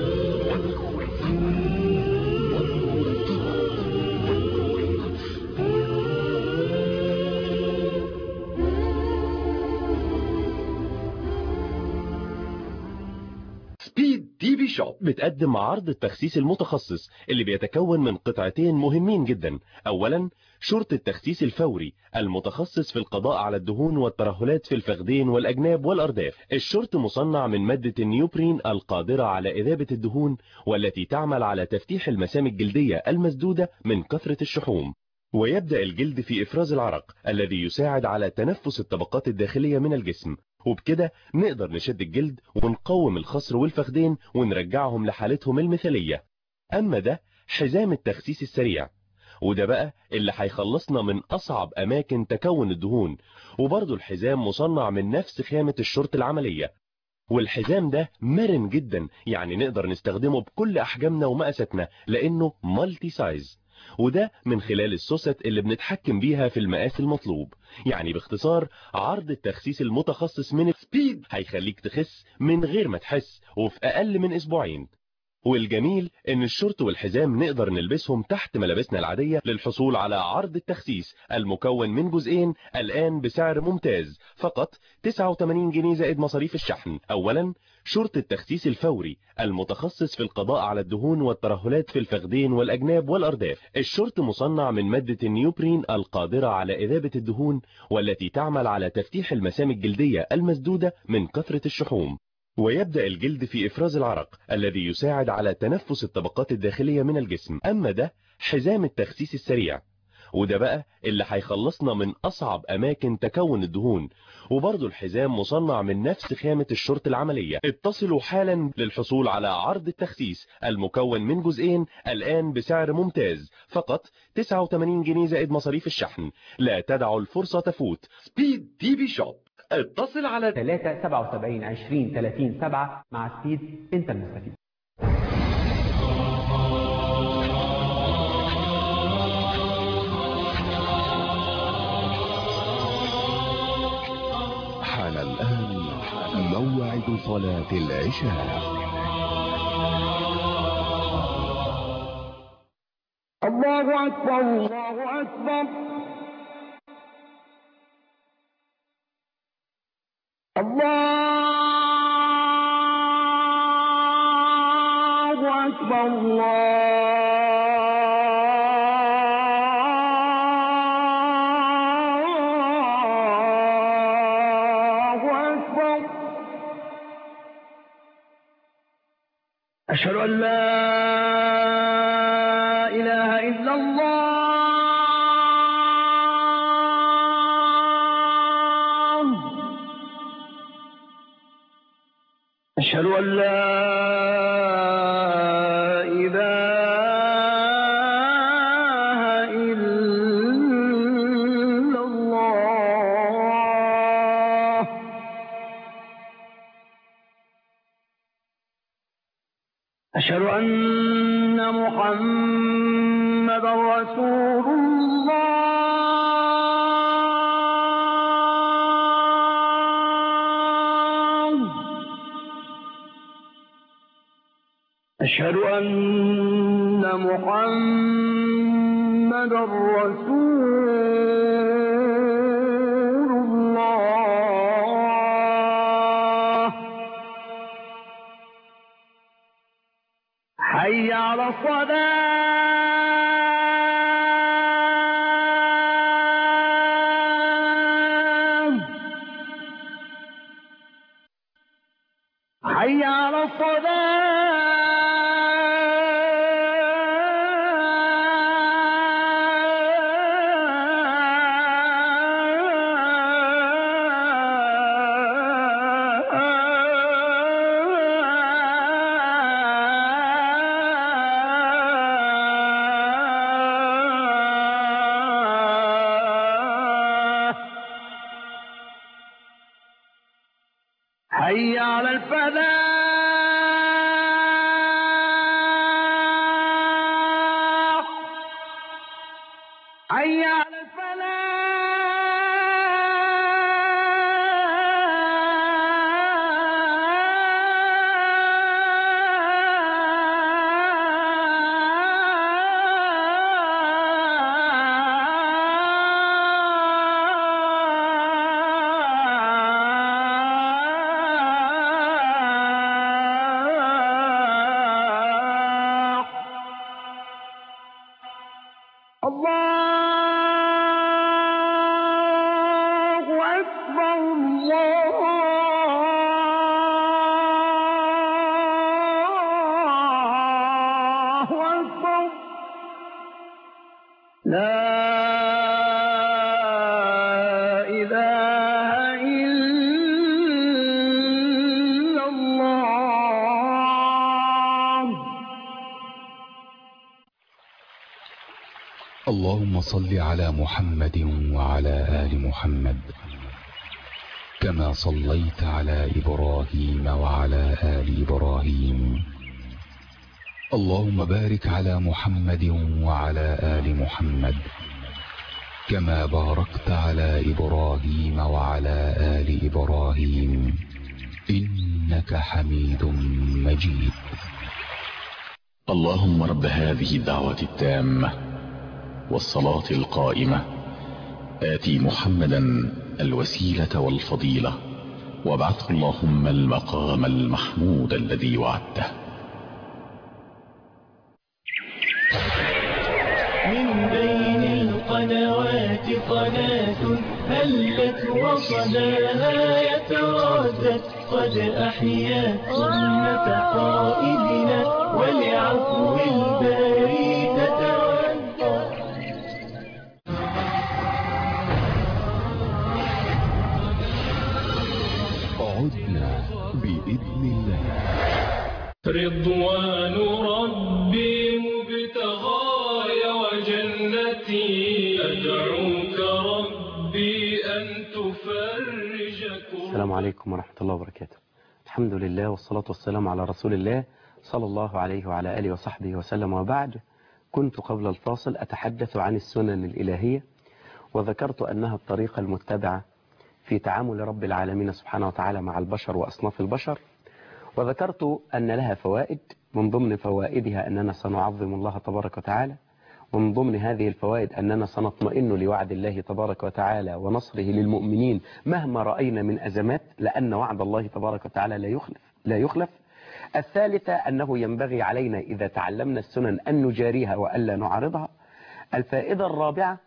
وجه القمر سبيد تي في شوب بتقدم عرض التخسيس المتخصص اللي بيتكون من قطعتين مهمين جدا اولا شرط التخسيس الفوري المتخصص في القضاء على الدهون والترهلات في الفخذين والاجناب والارداف الشرط مصنع من مادة النيوبرين القادرة على اذابة الدهون والتي تعمل على تفتيح المسام الجلدية المسدودة من كثرة الشحوم ويبدأ الجلد في إفراز العرق الذي يساعد على تنفس الطبقات الداخلية من الجسم وبكده نقدر نشد الجلد ونقوم الخصر والفخدين ونرجعهم لحالتهم المثالية أما ده حزام التخسيس السريع وده بقى اللي هيخلصنا من أصعب أماكن تكون الدهون وبرضه الحزام مصنع من نفس خامة الشرط العملية والحزام ده مرن جدا يعني نقدر نستخدمه بكل أحجامنا ومقاساتنا لأنه مالتي سايز وده من خلال السوست اللي بنتحكم بيها في المقاس المطلوب يعني باختصار عرض التخسيس المتخصص من سبيد هيخليك تخس من غير ما تحس وفي أقل من أسبوعين والجميل ان الشورت والحزام نقدر نلبسهم تحت ملابسنا العادية للحصول على عرض التخسيس المكون من جزئين الآن بسعر ممتاز فقط 89 جنيه زائد مصاريف الشحن اولا شورت التخسيس الفوري المتخصص في القضاء على الدهون والترهلات في الفخذين والأجناب والأرداف الشورت مصنع من مادة النيوبرين القادرة على إذابة الدهون والتي تعمل على تفتيح المسام الجلدية المسدودة من كثرة الشحوم ويبدأ الجلد في إفراز العرق الذي يساعد على تنفس الطبقات الداخلية من الجسم أما ده حزام التخسيس السريع وده بقى اللي هيخلصنا من أصعب أماكن تكون الدهون وبرضه الحزام مصنع من نفس خامة الشرط العملية اتصلوا حالا للحصول على عرض التخسيس المكون من جزئين الآن بسعر ممتاز فقط 89 جنيه زائد مصاريف الشحن لا تدعوا الفرصة تفوت سبيد تي في شوب اتصل على 3 77 20 30 7 مع سبيد انت المستفيد حان الآن موعد صلاة العشاء الله أكبر الله أكبر الله أكبر الله أكبر أشهد أن لا إله إلا الله أشهد أن لا إله أشهد أن محمد رسول الله أشهد أن محمد رسول الله حي على الصلاة حي على الصلاة حي على الفلاح حي على الفلاح الله أكبر الله أكبر لا إله إلا الله اللهم صل على محمد وعلى آل محمد كما صليت على إبراهيم وعلى آل إبراهيم اللهم بارك على محمد وعلى آل محمد كما باركت على إبراهيم وعلى آل إبراهيم إنك حميد مجيد اللهم رب هذه الدعوة التامة والصلاة القائمة آتي محمدا الوسيلة والفضيلة وابعثه اللهم المقام المحمود الذي وعدته من بين القنوات قناة هلت وصداها يتردد قد أحيا سنة قائدنا ولعفو الباري تتودد عدنا بإذن الله رضوان ربي مبتغاي وجنتي أدعوك ربي أن تفرج السلام عليكم ورحمة الله وبركاته الحمد لله والصلاة والسلام على رسول الله صلى الله عليه وعلى آله وصحبه وسلم وبعد كنت قبل الفاصل أتحدث عن السنن الإلهية وذكرت أنها الطريقة المتبعة في تعامل رب العالمين سبحانه وتعالى مع البشر وأصناف البشر وذكرت أن لها فوائد من ضمن فوائدها أننا سنعظم الله تبارك وتعالى ومن ضمن هذه الفوائد أننا سنطمئن لوعد الله تبارك وتعالى ونصره للمؤمنين مهما رأينا من أزمات لأن وعد الله تبارك وتعالى لا يخلف لا يخلف الثالثة أنه ينبغي علينا إذا تعلمنا السنن أن نجاريها وألا نعارضها الفائدة الرابعة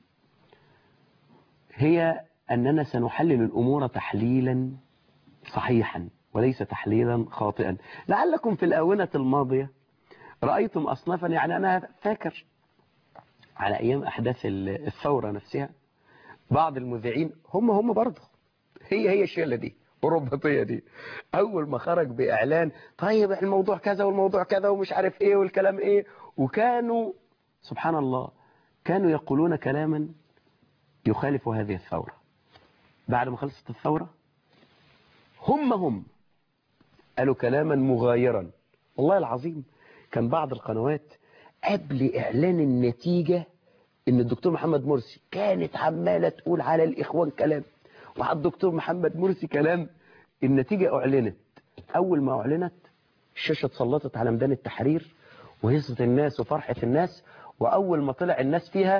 هي أننا سنحلل الأمور تحليلا صحيحا وليس تحليلا خاطئا لعلكم في الآونة الماضية رأيتم أصنافا يعني أنا فاكر على أيام أحداث الثورة نفسها بعض المذيعين هم هم برضه هي هي الشلة دي الرباطية دي أول ما خرج بإعلان طيب الموضوع كذا والموضوع كذا ومش عارف إيه والكلام إيه وكانوا سبحان الله كانوا يقولون كلاما يخالف هذه الثورة بعد ما خلصت الثورة هم هم قالوا كلاما مغايرا والله العظيم كان بعض القنوات قبل اعلان النتيجة ان الدكتور محمد مرسي كانت عمالة تقول على الاخوان كلام وعلى الدكتور محمد مرسي كلام النتيجة اعلنت اول ما اعلنت الشاشة اتسلطت على ميدان التحرير وهيصة الناس وفرحة الناس واول ما طلع الناس فيها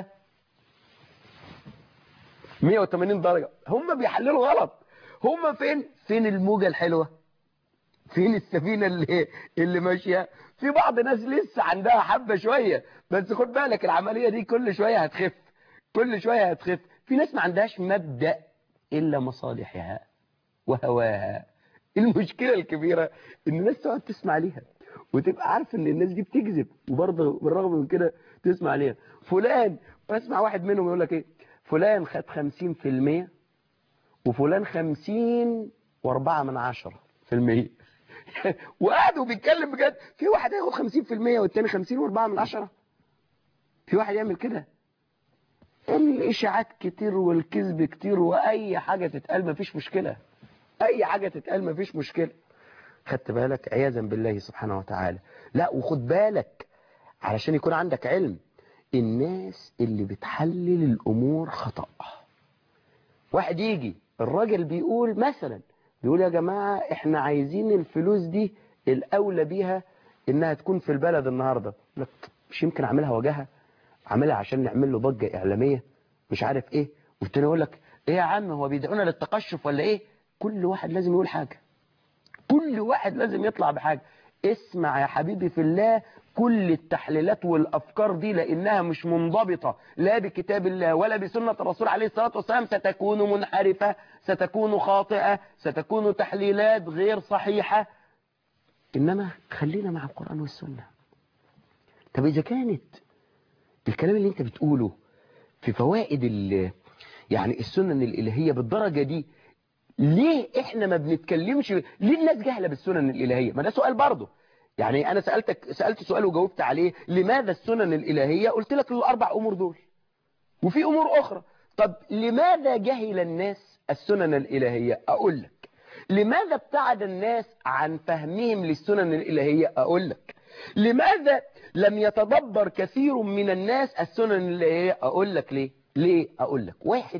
180 درجة هم بيحللوا غلط هم فين فين الموجة الحلوة فين السفينة اللي اللي ماشية في بعض ناس لسه عندها حبة شوية بس خد بالك العملية دي كل شوية هتخف كل شوية هتخف في ناس ما عندهاش مبدأ إلا مصالحها وهواها المشكلة الكبيرة إن الناس تقعد تسمع ليها وتبقى عارف إن الناس دي بتكذب وبرضه بالرغم من كده تسمع ليها فلان بسمع واحد منهم يقول لك إيه فلان خد 50% وفلان 50 واربعة من عشرة في المية وقعدوا بيتكلم بجد في واحد هياخد 50% والتاني 50 واربعة من عشرة في واحد يعمل كده الاشاعات كتير والكذب كتير واي حاجة تتقال مفيش مشكلة اي حاجة تتقال مفيش مشكلة خدت بالك عياذا بالله سبحانه وتعالى لا وخد بالك علشان يكون عندك علم الناس اللي بتحلل الامور خطأ واحد يجي الراجل بيقول مثلا بيقول يا جماعة احنا عايزين الفلوس دي الاولى بيها انها تكون في البلد النهاردة لك مش يمكن اعملها وجهها عاملها عشان نعمل له ضجة اعلامية مش عارف ايه والتاني يقول لك ايه يا عم هو بيدعونا للتقشف ولا ايه كل واحد لازم يقول حاجة كل واحد لازم يطلع بحاجة اسمع يا حبيبي في الله كل التحليلات والأفكار دي لأنها مش منضبطة لا بكتاب الله ولا بسنة الرسول عليه الصلاة والسلام ستكون منحرفة ستكون خاطئة ستكون تحليلات غير صحيحة إنما خلينا مع القرآن والسنة طب إذا كانت الكلام اللي انت بتقوله في فوائد ال يعني السنن الإلهية بالدرجة دي ليه احنا ما بنتكلمش ليه الناس جاهلة بالسنن الإلهية ما ده سؤال برضه يعني انا سألتك سألت سؤال وجاوبت عليه لماذا السنن الإلهية قلت لك الاربع امور دول وفي امور اخرى طب لماذا جهل الناس السنن الإلهية اقول لك لماذا ابتعد الناس عن فهمهم للسنن الإلهية اقول لك لماذا لم يتدبر كثير من الناس السنن الإلهية اقول لك ليه ليه اقول لك واحد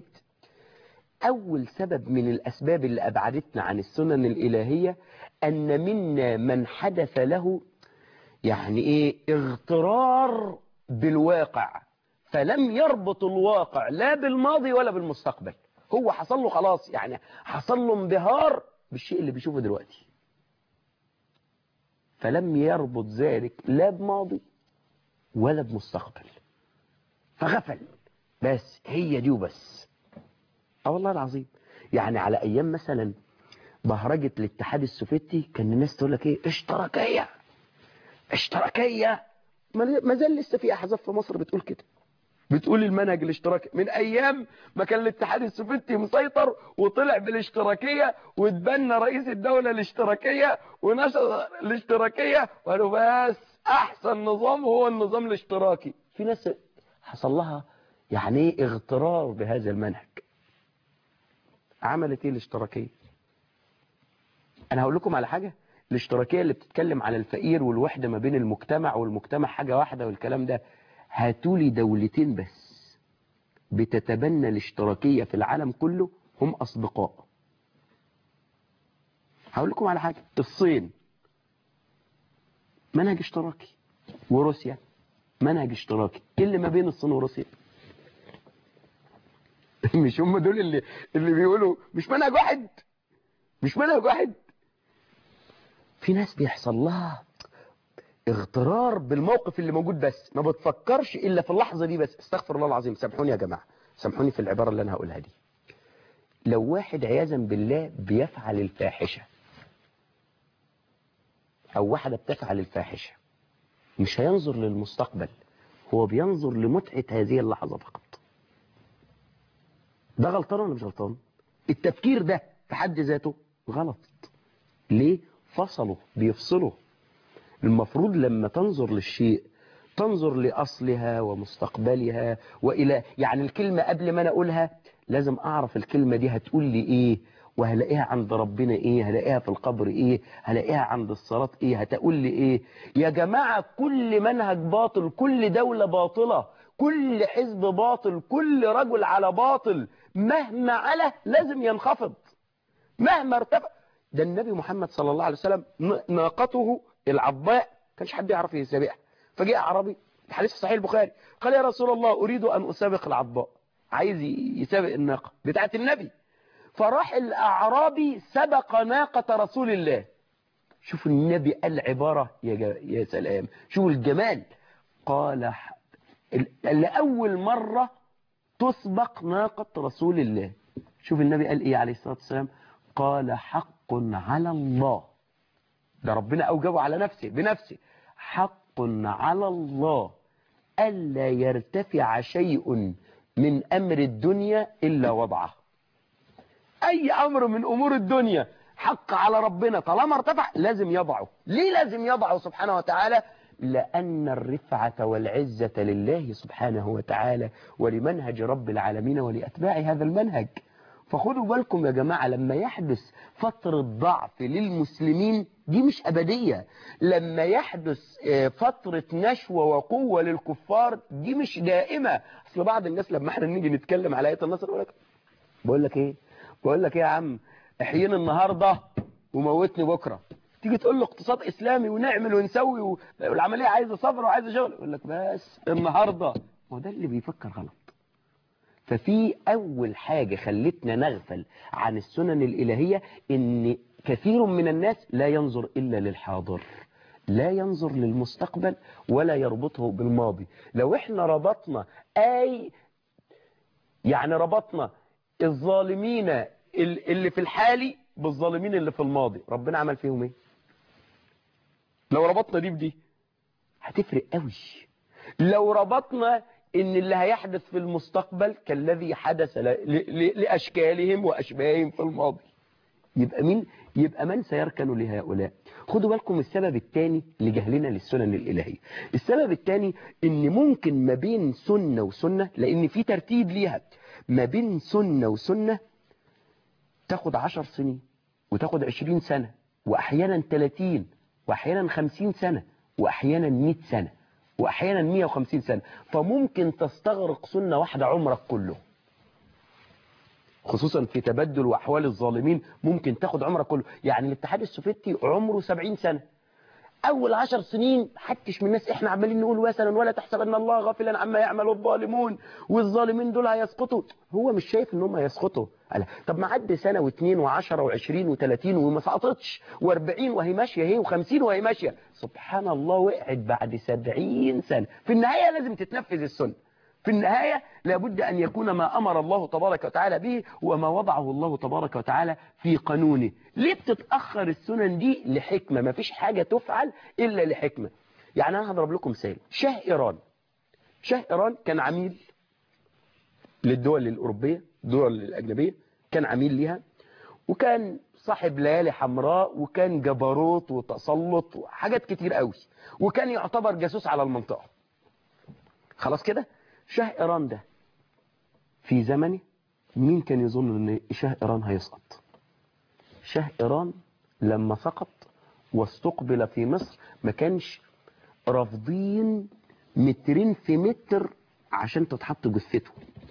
أول سبب من الأسباب اللي أبعدتنا عن السنن الإلهية أن منا من حدث له يعني إيه اغترار بالواقع فلم يربط الواقع لا بالماضي ولا بالمستقبل هو حصل له خلاص يعني حصل له انبهار بالشيء اللي بيشوفه دلوقتي فلم يربط ذلك لا بماضي ولا بمستقبل فغفل بس هي دي وبس اه والله العظيم يعني على ايام مثلا بهرجة الاتحاد السوفيتي كان الناس تقول لك ايه اشتراكية اشتراكية ما زال لسه في احزاب في مصر بتقول كده بتقول المنهج الاشتراكي من ايام ما كان الاتحاد السوفيتي مسيطر وطلع بالاشتراكية واتبنى رئيس الدولة الاشتراكية ونشر الاشتراكية وقالوا بس احسن نظام هو النظام الاشتراكي في ناس حصل لها يعني ايه اغترار بهذا المنهج عملت ايه الاشتراكية انا هقول لكم على حاجة الاشتراكية اللي بتتكلم على الفقير والوحدة ما بين المجتمع والمجتمع حاجة واحدة والكلام ده هاتولي دولتين بس بتتبنى الاشتراكية في العالم كله هم اصدقاء هقول لكم على حاجة الصين منهج اشتراكي وروسيا منهج اشتراكي ايه اللي ما بين الصين وروسيا مش هم دول اللي اللي بيقولوا مش منهج واحد مش منهج واحد في ناس بيحصل لها اغترار بالموقف اللي موجود بس ما بتفكرش الا في اللحظه دي بس استغفر الله العظيم سامحوني يا جماعه سامحوني في العباره اللي انا هقولها دي لو واحد عياذا بالله بيفعل الفاحشه او واحده بتفعل الفاحشه مش هينظر للمستقبل هو بينظر لمتعه هذه اللحظه فقط ده غلطان ولا مش غلطان التفكير ده في حد ذاته غلط ليه فصلوا بيفصلوا المفروض لما تنظر للشيء تنظر لأصلها ومستقبلها وإلى يعني الكلمة قبل ما أنا أقولها لازم أعرف الكلمة دي هتقول لي إيه وهلاقيها عند ربنا ايه هلاقيها في القبر ايه هلاقيها عند الصلاة ايه هتقول لي ايه يا جماعة كل منهج باطل كل دولة باطلة كل حزب باطل كل رجل على باطل مهما على لازم ينخفض مهما ارتفع ده النبي محمد صلى الله عليه وسلم ناقته العضاء كانش حد يعرف يسابقها فجاء عربي الحديث في صحيح البخاري قال يا رسول الله أريد أن أسابق العضاء عايز يسابق الناقة بتاعت النبي فراح الأعرابي سبق ناقة رسول الله شوفوا النبي قال عبارة يا, جا... يا سلام شوفوا الجمال قال لأول مرة تسبق ناقة رسول الله شوف النبي قال إيه عليه الصلاة والسلام قال حق على الله ده ربنا أوجبه على نفسه بنفسه حق على الله ألا يرتفع شيء من أمر الدنيا إلا وضعه أي أمر من أمور الدنيا حق على ربنا طالما ارتفع لازم يضعه ليه لازم يضعه سبحانه وتعالى لأن الرفعة والعزة لله سبحانه وتعالى ولمنهج رب العالمين ولأتباع هذا المنهج فخدوا بالكم يا جماعة لما يحدث فترة ضعف للمسلمين دي مش أبدية لما يحدث فترة نشوة وقوة للكفار دي مش دائمة أصل بعض الناس لما احنا نيجي نتكلم على آية النصر بقول لك بقول لك إيه بقول لك إيه يا عم احييني النهاردة وموتني بكرة تيجي تقول له اقتصاد إسلامي ونعمل ونسوي والعملية عايزة صبر وعايزة شغل يقول لك بس النهاردة هو ده اللي بيفكر غلط ففي أول حاجة خلتنا نغفل عن السنن الإلهية إن كثير من الناس لا ينظر إلا للحاضر لا ينظر للمستقبل ولا يربطه بالماضي لو احنا ربطنا أي يعني ربطنا الظالمين اللي في الحالي بالظالمين اللي في الماضي ربنا عمل فيهم ايه لو ربطنا دي بدي هتفرق قوي لو ربطنا ان اللي هيحدث في المستقبل كالذي حدث لأشكالهم وأشباههم في الماضي يبقى مين يبقى من سيركن لهؤلاء خدوا بالكم السبب الثاني لجهلنا للسنن الإلهية السبب الثاني ان ممكن ما بين سنة وسنة لان في ترتيب ليها ما بين سنة وسنة تاخد عشر سنين وتاخد عشرين سنة واحيانا 30 واحيانا 50 سنة واحيانا 100 سنة واحيانا 150 سنة فممكن تستغرق سنة واحدة عمرك كله خصوصا في تبدل واحوال الظالمين ممكن تاخد عمرك كله يعني الاتحاد السوفيتي عمره 70 سنة اول عشر سنين حتش من الناس احنا عمالين نقول مثلا ولا تحسبن الله غافلا عما يعمل الظالمون والظالمين دول هيسقطوا هو مش شايف ان هم هيسقطوا قال طب ما عدي سنة واثنين وعشرة وعشرين وثلاثين وما سقطتش واربعين وهي ماشية هي وخمسين وهي ماشية سبحان الله وقعت بعد سبعين سنة في النهاية لازم تتنفذ السنة في النهاية لابد أن يكون ما أمر الله تبارك وتعالى به وما وضعه الله تبارك وتعالى في قانونه ليه بتتأخر السنن دي لحكمة ما فيش حاجة تفعل إلا لحكمة يعني أنا هضرب لكم مثال شاه إيران شاه إيران كان عميل للدول الأوروبية الدول الأجنبية كان عميل ليها وكان صاحب ليالي حمراء وكان جبروت وتسلط وحاجات كتير قوي وكان يعتبر جاسوس على المنطقة خلاص كده شاه إيران ده في زمنه مين كان يظن ان شاه إيران هيسقط شاه إيران لما سقط واستقبل في مصر ما كانش رافضين مترين في متر عشان تتحط جثته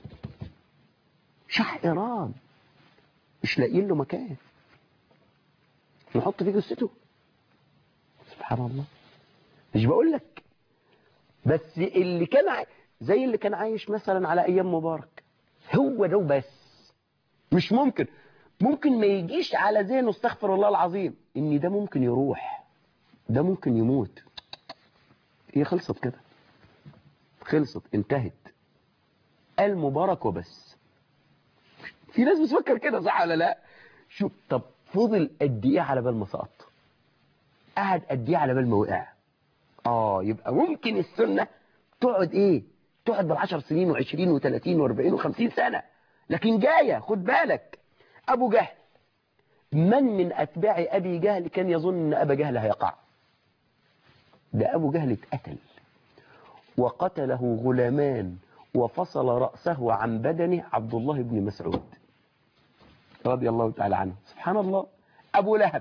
شاه إيران مش لاقيين له مكان نحط فيه جثته سبحان الله مش بقول لك بس اللي كان ع... زي اللي كان عايش مثلا على ايام مبارك هو ده بس مش ممكن ممكن ما يجيش على ذهنه استغفر الله العظيم ان ده ممكن يروح ده ممكن يموت هي خلصت كده خلصت انتهت قال مبارك وبس في ناس بتفكر كده صح ولا لا شوف طب فضل قد ايه على بال ما سقط قعد قد ايه على بال ما وقع اه يبقى ممكن السنه تقعد ايه تقعد بالعشر سنين وعشرين وثلاثين واربعين وخمسين سنة لكن جاية خد بالك أبو جهل من من أتباع أبي جهل كان يظن أن أبا جهل هيقع ده أبو جهل اتقتل وقتله غلامان وفصل رأسه عن بدنه عبد الله بن مسعود رضي الله تعالى عنه سبحان الله أبو لهب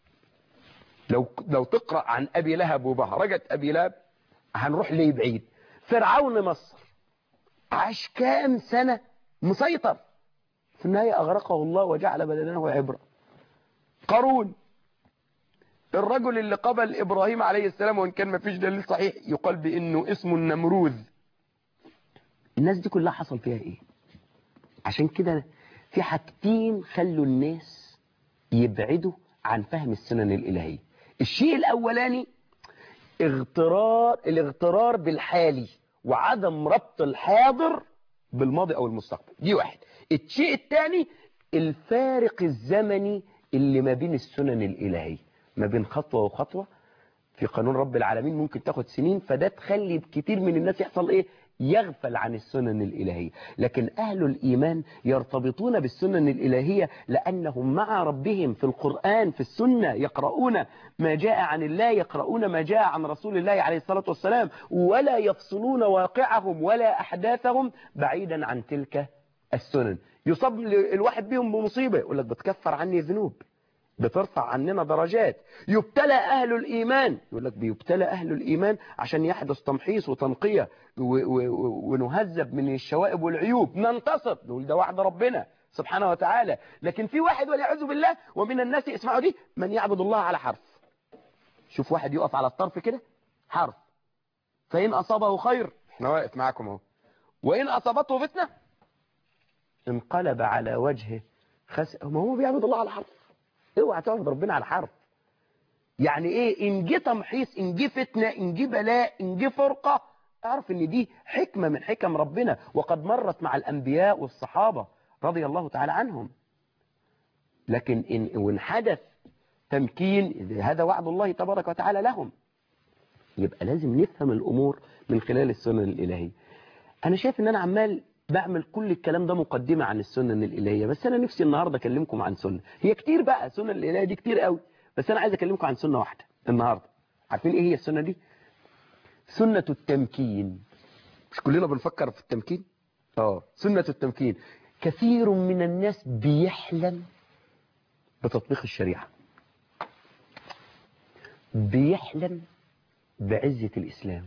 لو لو تقرأ عن أبي لهب وبهرجة أبي لهب هنروح ليه بعيد فرعون مصر عاش كام سنة مسيطر في النهاية أغرقه الله وجعل بدنه عبرة قارون الرجل اللي قبل إبراهيم عليه السلام وإن كان ما فيش دليل صحيح يقال بأنه اسمه النمروذ الناس دي كلها حصل فيها إيه عشان كده في حاجتين خلوا الناس يبعدوا عن فهم السنن الإلهية الشيء الأولاني اغترار الاغترار بالحالي وعدم ربط الحاضر بالماضي أو المستقبل دي واحد الشيء الثاني الفارق الزمني اللي ما بين السنن الإلهية ما بين خطوة وخطوة في قانون رب العالمين ممكن تاخد سنين فده تخلي كتير من الناس يحصل ايه يغفل عن السنن الإلهية لكن أهل الإيمان يرتبطون بالسنن الإلهية لأنهم مع ربهم في القرآن في السنة يقرؤون ما جاء عن الله يقرؤون ما جاء عن رسول الله عليه الصلاة والسلام ولا يفصلون واقعهم ولا أحداثهم بعيدا عن تلك السنن يصاب الواحد بهم بمصيبة يقول لك بتكفر عني ذنوب بترفع عننا درجات يبتلى أهل الإيمان يقول لك بيبتلى أهل الإيمان عشان يحدث تمحيص وتنقية ونهذب من الشوائب والعيوب ننتصر نقول ده وعد ربنا سبحانه وتعالى لكن في واحد والعياذ بالله ومن الناس اسمعوا دي من يعبد الله على حرف شوف واحد يقف على الطرف كده حرف فإن أصابه خير احنا واقف معاكم اهو وإن أصابته فتنة انقلب على وجهه خس ما هو بيعبد الله على حرف اوعى تعبد ربنا على حرف يعني ايه ان جه تمحيص ان جه فتنه ان جه بلاء ان جه فرقه اعرف ان دي حكمه من حكم ربنا وقد مرت مع الانبياء والصحابه رضي الله تعالى عنهم لكن ان وان حدث تمكين هذا وعد الله تبارك وتعالى لهم يبقى لازم نفهم الامور من خلال السنن الالهيه انا شايف ان انا عمال بعمل كل الكلام ده مقدمة عن السنن الإلهية بس أنا نفسي النهاردة أكلمكم عن سنة هي كتير بقى سنن الإلهية دي كتير قوي بس أنا عايز أكلمكم عن سنة واحدة النهاردة عارفين إيه هي السنة دي سنة التمكين مش كلنا بنفكر في التمكين اه سنة التمكين كثير من الناس بيحلم بتطبيق الشريعة بيحلم بعزة الإسلام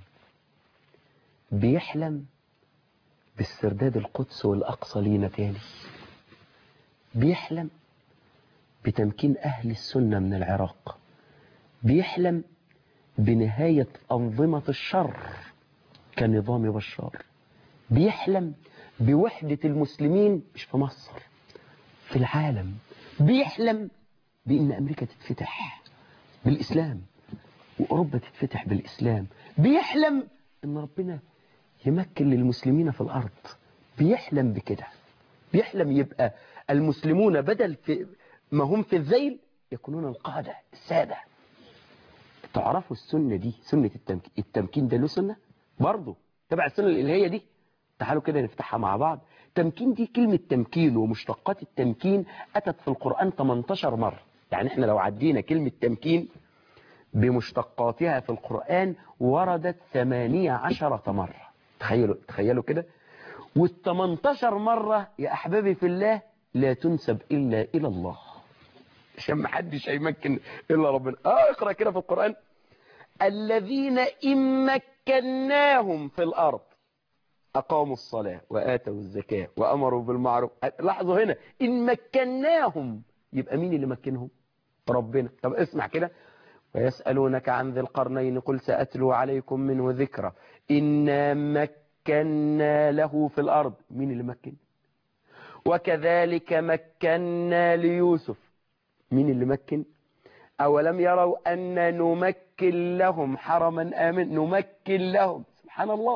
بيحلم باسترداد القدس والأقصى لينا تاني بيحلم بتمكين أهل السنة من العراق بيحلم بنهاية أنظمة الشر كنظام بشار بيحلم بوحدة المسلمين مش في مصر في العالم بيحلم بأن أمريكا تتفتح بالإسلام وأوروبا تتفتح بالإسلام بيحلم أن ربنا يمكن للمسلمين في الأرض بيحلم بكده بيحلم يبقى المسلمون بدل في ما هم في الذيل يكونون القادة السادة تعرفوا السنة دي سنة التمكين, التمكين ده له سنة برضه تبع السنة الإلهية دي تعالوا كده نفتحها مع بعض تمكين دي كلمة تمكين ومشتقات التمكين أتت في القرآن 18 مرة يعني احنا لو عدينا كلمة تمكين بمشتقاتها في القرآن وردت 18 مرة تخيلوا تخيلوا كده وال18 مرة يا أحبابي في الله لا تنسب إلا إلى الله عشان ما حدش هيمكن إلا ربنا آه اقرأ كده في القرآن الذين إن مكناهم في الأرض أقاموا الصلاة وآتوا الزكاة وأمروا بالمعروف لاحظوا هنا إن مكناهم يبقى مين اللي مكنهم ربنا طب اسمع كده ويسألونك عن ذي القرنين قل سأتلو عليكم منه ذكرى إنا مكنا له في الأرض مين اللي مكن وكذلك مكنا ليوسف مين اللي مكن أولم يروا أن نمكن لهم حرما آمن نمكن لهم سبحان الله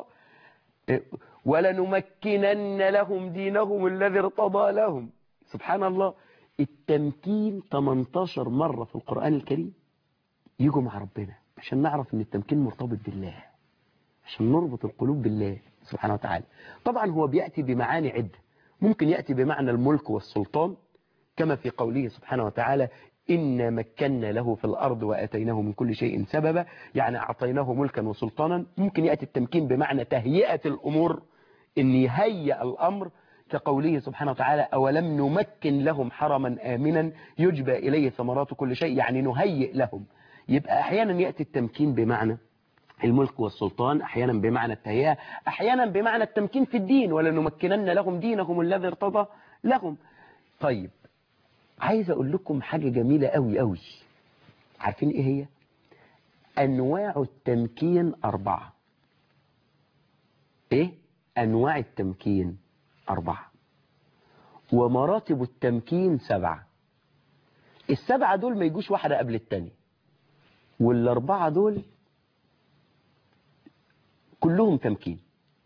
ولنمكنن لهم دينهم الذي ارتضى لهم سبحان الله التمكين 18 مرة في القرآن الكريم يجوا مع ربنا عشان نعرف ان التمكين مرتبط بالله عشان نربط القلوب بالله سبحانه وتعالى طبعا هو بيأتي بمعاني عدة ممكن يأتي بمعنى الملك والسلطان كما في قوله سبحانه وتعالى إنا مكنا له في الأرض وأتيناه من كل شيء سببا يعني أعطيناه ملكا وسلطانا ممكن يأتي التمكين بمعنى تهيئة الأمور إن يهيئ الأمر كقوله سبحانه وتعالى أولم نمكن لهم حرما آمنا يجبى إليه ثمرات كل شيء يعني نهيئ لهم يبقى أحيانا يأتي التمكين بمعنى الملك والسلطان أحيانا بمعنى التهيئة أحيانا بمعنى التمكين في الدين ولنمكنن لهم دينهم الذي ارتضى لهم طيب عايز أقول لكم حاجة جميلة قوي قوي عارفين إيه هي أنواع التمكين أربعة إيه أنواع التمكين أربعة ومراتب التمكين سبعة السبعة دول ما يجوش واحدة قبل التانية والأربعة دول كلهم تمكين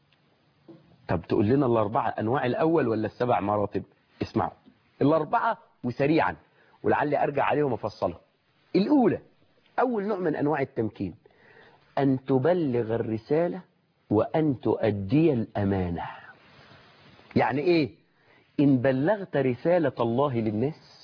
طب تقول لنا الأربعة أنواع الأول ولا السبع مراتب اسمعوا الأربعة وسريعا ولعلي أرجع عليهم أفصلها الأولى أول نوع من أنواع التمكين أن تبلغ الرسالة وأن تؤدي الأمانة يعني إيه إن بلغت رسالة الله للناس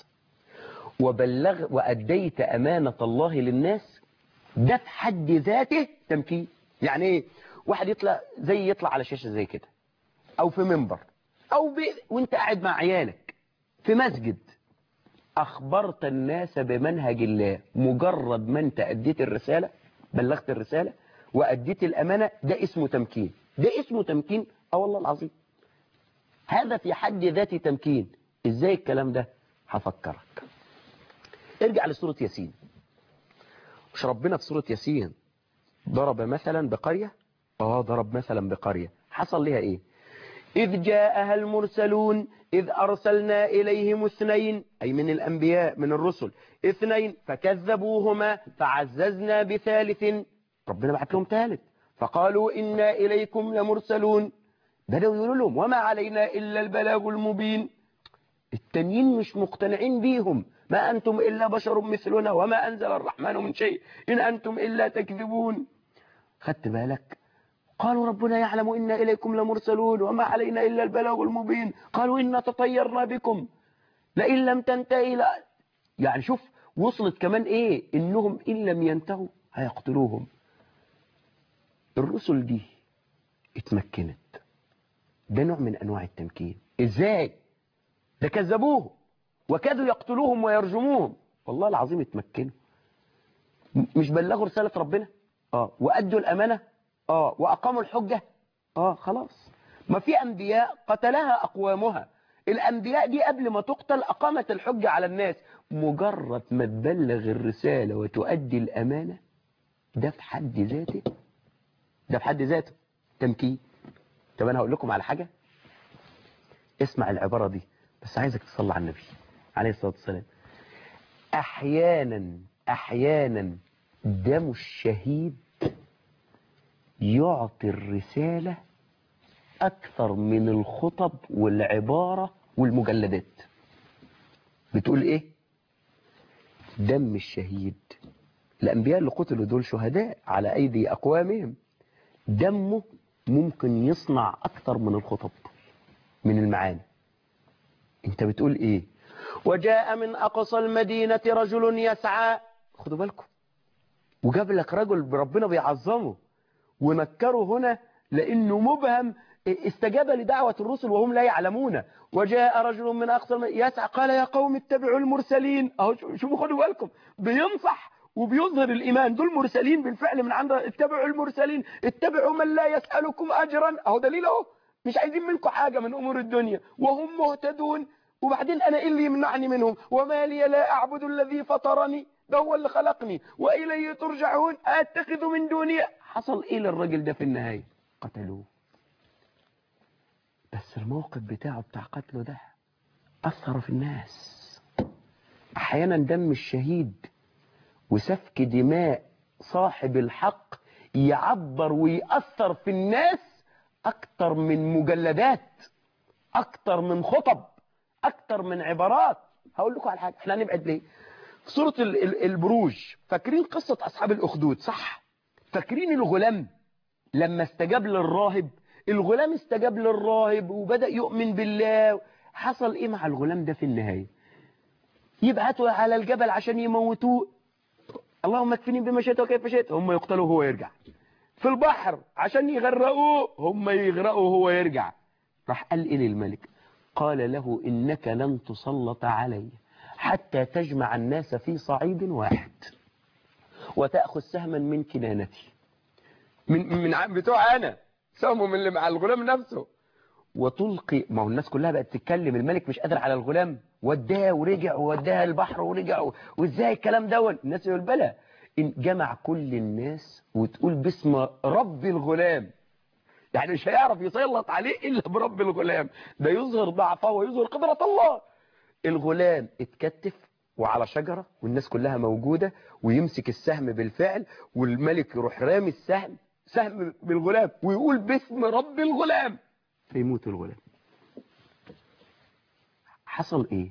وبلغ وأديت أمانة الله للناس ده في حد ذاته تمكين يعني إيه واحد يطلع زي يطلع على شاشة زي كده أو في منبر أو ب... وانت قاعد مع عيالك في مسجد أخبرت الناس بمنهج الله مجرد ما انت أديت الرسالة بلغت الرسالة وأديت الأمانة ده اسمه تمكين ده اسمه تمكين اه والله العظيم هذا في حد ذاته تمكين ازاي الكلام ده هفكرك ارجع لسورة ياسين مش ربنا في سورة ياسين ضرب مثلا بقرية اه ضرب مثلا بقرية حصل لها ايه إذ جاءها المرسلون إذ أرسلنا إليهم اثنين أي من الأنبياء من الرسل اثنين فكذبوهما فعززنا بثالث ربنا بعت لهم ثالث فقالوا إنا إليكم لمرسلون بدأوا يقولوا لهم وما علينا إلا البلاغ المبين التانيين مش مقتنعين بيهم ما أنتم إلا بشر مثلنا وما أنزل الرحمن من شيء إن أنتم إلا تكذبون خدت بالك قالوا ربنا يعلم إنا إليكم لمرسلون وما علينا إلا البلاغ المبين قالوا إنا تطيرنا بكم لئن لم تنتهي لا يعني شوف وصلت كمان إيه إنهم إن لم ينتهوا هيقتلوهم الرسل دي اتمكنت ده نوع من أنواع التمكين إزاي ده كذبوه وكادوا يقتلوهم ويرجموهم والله العظيم اتمكنوا مش بلغوا رسالة ربنا اه وأدوا الأمانة اه وأقاموا الحجة اه خلاص ما في أنبياء قتلها أقوامها الأنبياء دي قبل ما تقتل أقامت الحجة على الناس مجرد ما تبلغ الرسالة وتؤدي الأمانة ده في حد ذاته ده في حد ذاته تمكين طب أنا هقول لكم على حاجة اسمع العبارة دي بس عايزك تصلي على النبي عليه الصلاة والسلام أحيانا أحيانا دم الشهيد يعطي الرسالة أكثر من الخطب والعبارة والمجلدات بتقول إيه دم الشهيد الأنبياء اللي قتلوا دول شهداء على أيدي أقوامهم دمه ممكن يصنع أكثر من الخطب من المعاني انت بتقول ايه وجاء من اقصى المدينة رجل يسعى خدوا بالكم وجاب لك رجل ربنا بيعظمه ونكره هنا لانه مبهم استجاب لدعوة الرسل وهم لا يعلمون وجاء رجل من اقصى المدينة يسعى قال يا قوم اتبعوا المرسلين اهو شوفوا خدوا بالكم بينصح وبيظهر الإيمان دول مرسلين بالفعل من عند اتبعوا المرسلين اتبعوا من لا يسألكم أجرا اهو دليل اهو مش عايزين منكم حاجة من أمور الدنيا وهم مهتدون وبعدين أنا إيه اللي يمنعني منهم وما لي لا أعبد الذي فطرني ده هو اللي خلقني وإليه ترجعون أتخذ من دوني حصل إيه للرجل ده في النهاية قتلوه بس الموقف بتاعه بتاع قتله ده أثر في الناس أحيانا دم الشهيد وسفك دماء صاحب الحق يعبر ويأثر في الناس أكتر من مجلدات أكتر من خطب أكتر من عبارات هقول لكم على حاجة احنا هنبعد ليه في سورة البروج فاكرين قصة أصحاب الأخدود صح فاكرين الغلام لما استجاب للراهب الغلام استجاب للراهب وبدأ يؤمن بالله حصل ايه مع الغلام ده في النهاية يبعتوا على الجبل عشان يموتوه اللهم اكفني بما شئت وكيف شئت هم يقتلوا وهو يرجع في البحر عشان يغرقوه هم يغرقوا وهو يرجع راح قال ايه للملك قال له إنك لن تسلط علي حتى تجمع الناس في صعيد واحد وتأخذ سهما من كنانتي من من ع- بتوع أنا سهمه من اللي مع الغلام نفسه وتلقي ما هو الناس كلها بقت تتكلم الملك مش قادر على الغلام وداه ورجع ووداه البحر ورجع و- وازاي الكلام دون الناس يقول بلى إن جمع كل الناس وتقول باسم رب الغلام يعني مش هيعرف يسلط عليه إلا برب الغلام ده يظهر ضعفه ويظهر قدرة الله الغلام اتكتف وعلى شجرة والناس كلها موجودة ويمسك السهم بالفعل والملك يروح رامي السهم سهم بالغلام ويقول باسم رب الغلام فيموت الغلام حصل ايه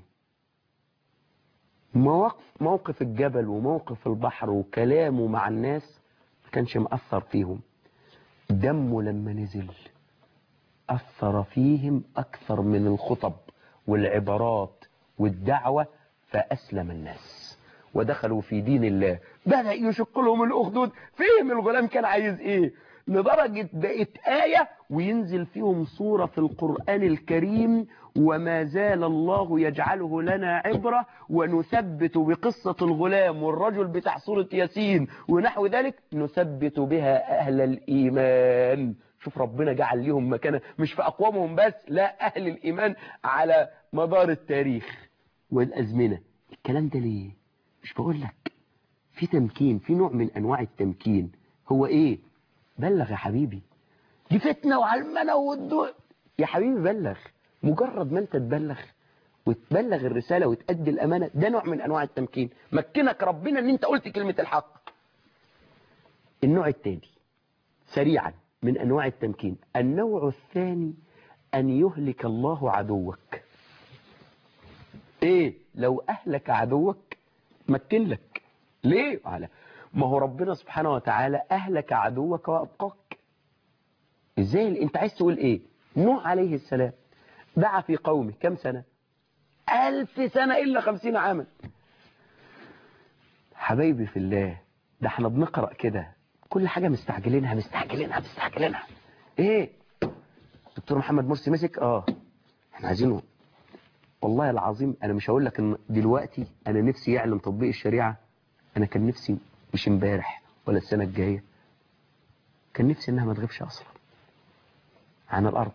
مواقف موقف الجبل وموقف البحر وكلامه مع الناس ما كانش مأثر فيهم دمه لما نزل أثر فيهم أكثر من الخطب والعبارات والدعوة فأسلم الناس ودخلوا في دين الله بدأ يشق لهم الأخدود فهم الغلام كان عايز إيه لدرجة بقت آية وينزل فيهم صورة في القرآن الكريم وما زال الله يجعله لنا عبرة ونثبت بقصة الغلام والرجل بتاع سورة ياسين ونحو ذلك نثبت بها أهل الإيمان شوف ربنا جعل لهم مكانة مش في أقوامهم بس لا أهل الإيمان على مدار التاريخ والأزمنة الكلام ده ليه مش بقول لك في تمكين في نوع من أنواع التمكين هو إيه بلغ يا حبيبي دي فتنة وعلمنة والدول يا حبيبي بلغ مجرد ما انت تبلغ وتبلغ الرسالة وتأدي الأمانة ده نوع من أنواع التمكين مكنك ربنا ان انت قلت كلمة الحق النوع الثاني سريعا من أنواع التمكين النوع الثاني أن يهلك الله عدوك ايه لو أهلك عدوك مكن لك ليه على ما هو ربنا سبحانه وتعالى أهلك عدوك وأبقاك ازاي انت عايز تقول ايه نوح عليه السلام دعا في قومه كم سنة ألف سنة إلا خمسين عاما حبايبي في الله ده احنا بنقرأ كده كل حاجة مستعجلينها مستعجلينها مستعجلينها ايه دكتور محمد مرسي مسك اه احنا عايزينه والله العظيم انا مش هقول لك ان دلوقتي انا نفسي يعلم تطبيق الشريعة انا كان نفسي مش امبارح ولا السنة الجاية كان نفسي انها ما تغيبش اصلا عن الارض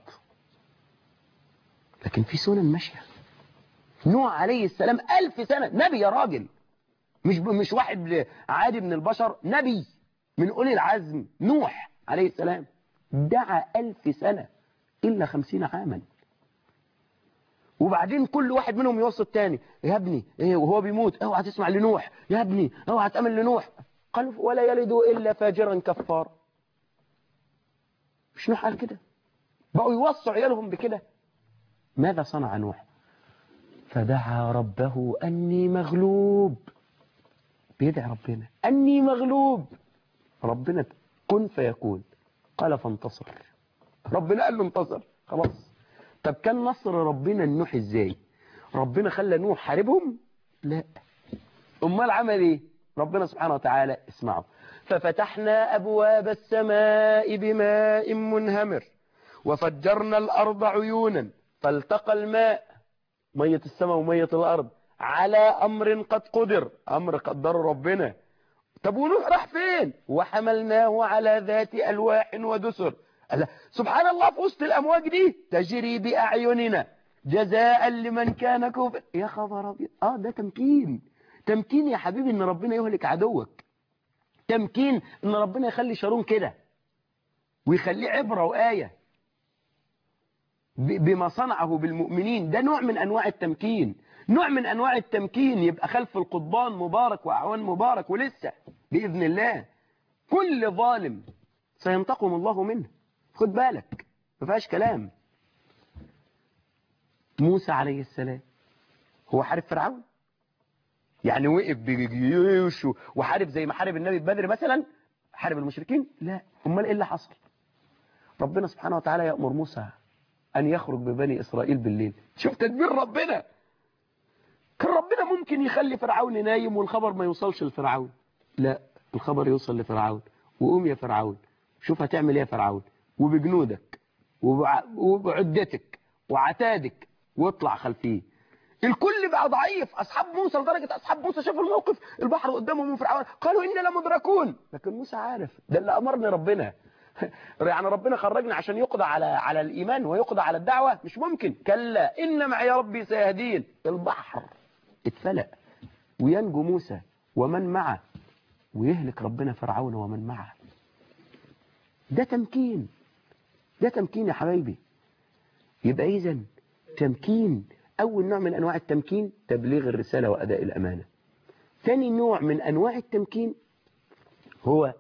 لكن في سنن ماشية نوح عليه السلام ألف سنة نبي يا راجل مش مش واحد عادي من البشر نبي من أولي العزم نوح عليه السلام دعا ألف سنة إلا خمسين عاما وبعدين كل واحد منهم يوصي التاني يا ابني ايه وهو بيموت اوعى تسمع لنوح يا ابني اوعى تأمن لنوح قال ولا يلد إلا فاجرا كفارا مش نوح قال كده بقوا يوصوا عيالهم بكده ماذا صنع نوح فدعا ربه أني مغلوب بيدعي ربنا أني مغلوب ربنا كن فيكون قال فانتصر ربنا قال له انتصر خلاص طب كان نصر ربنا النوح ازاي ربنا خلى نوح حاربهم لا امال عمل ايه ربنا سبحانه وتعالى اسمعوا ففتحنا أبواب السماء بماء منهمر وفجرنا الأرض عيونا فالتقى الماء مية السماء ومية الأرض على أمر قد قدر أمر قدر ربنا طب ونوح راح فين وحملناه على ذات ألواح ودسر قال سبحان الله في وسط الأمواج دي تجري بأعيننا جزاء لمن كان كفر يا خبر أبيض آه ده تمكين تمكين يا حبيبي ان ربنا يهلك عدوك تمكين ان ربنا يخلي شارون كده ويخليه عبرة وآية بما صنعه بالمؤمنين ده نوع من أنواع التمكين نوع من أنواع التمكين يبقى خلف القضبان مبارك وأعوان مبارك ولسه بإذن الله كل ظالم سينتقم الله منه خد بالك ما فيهاش كلام موسى عليه السلام هو حارب فرعون يعني وقف بجيوش وحارب زي ما حارب النبي بدر مثلا حارب المشركين لا امال ايه اللي حصل ربنا سبحانه وتعالى يأمر موسى أن يخرج ببني إسرائيل بالليل شوف تدبير ربنا كان ربنا ممكن يخلي فرعون نايم والخبر ما يوصلش لفرعون لا الخبر يوصل لفرعون وقوم يا فرعون شوف هتعمل ايه يا فرعون وبجنودك وبعدتك وعتادك واطلع خلفيه الكل بقى ضعيف اصحاب موسى لدرجه اصحاب موسى شافوا الموقف البحر قدامهم وفرعون قالوا اننا لمدركون لكن موسى عارف ده اللي امرني ربنا يعني ربنا خرجنا عشان يقضى على على الايمان ويقضى على الدعوه مش ممكن كلا ان معي ربي سيهدين البحر اتفلق وينجو موسى ومن معه ويهلك ربنا فرعون ومن معه ده تمكين ده تمكين يا حبايبي يبقى اذا تمكين اول نوع من انواع التمكين تبليغ الرساله واداء الامانه ثاني نوع من انواع التمكين هو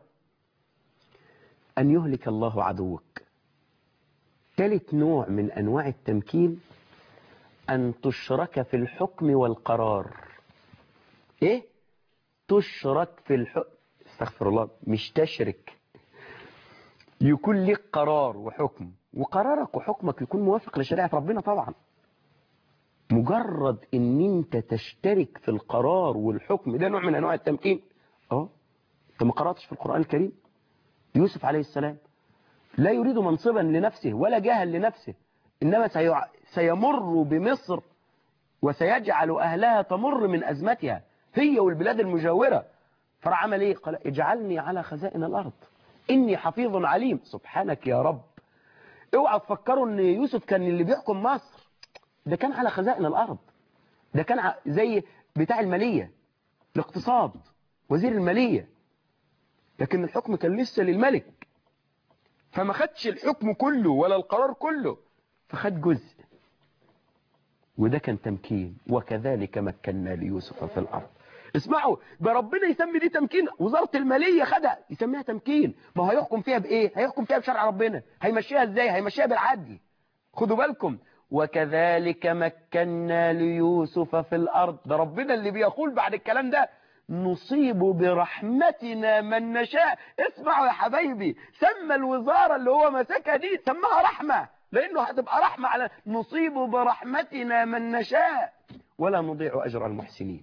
أن يهلك الله عدوك ثالث نوع من أنواع التمكين أن تشرك في الحكم والقرار إيه؟ تشرك في الحكم استغفر الله مش تشرك يكون لك قرار وحكم وقرارك وحكمك يكون موافق لشريعة ربنا طبعا مجرد ان انت تشترك في القرار والحكم ده نوع من انواع التمكين اه انت ما قراتش في القرآن الكريم يوسف عليه السلام لا يريد منصبا لنفسه ولا جاها لنفسه إنما سيع... سيمر بمصر وسيجعل أهلها تمر من أزمتها هي والبلاد المجاورة فراح عمل إيه قال اجعلني على خزائن الأرض إني حفيظ عليم سبحانك يا رب اوعى تفكروا ان يوسف كان اللي بيحكم مصر ده كان على خزائن الأرض ده كان ع- زي بتاع المالية الاقتصاد وزير المالية لكن الحكم كان لسه للملك فما خدش الحكم كله ولا القرار كله فخد جزء وده كان تمكين وكذلك مكنا ليوسف في الأرض اسمعوا ده ربنا يسمي دي تمكين وزارة المالية خدها يسميها تمكين ما هو هيحكم فيها بإيه هيحكم فيها بشرع ربنا هيمشيها إزاي هيمشيها بالعدل خدوا بالكم وكذلك مكنا ليوسف في الأرض ده ربنا اللي بيقول بعد الكلام ده نصيب برحمتنا من نشاء اسمعوا يا حبايبي سمى الوزارة اللي هو مسكها دي سماها رحمة لأنه هتبقى رحمة على نصيب برحمتنا من نشاء ولا نضيع أجر المحسنين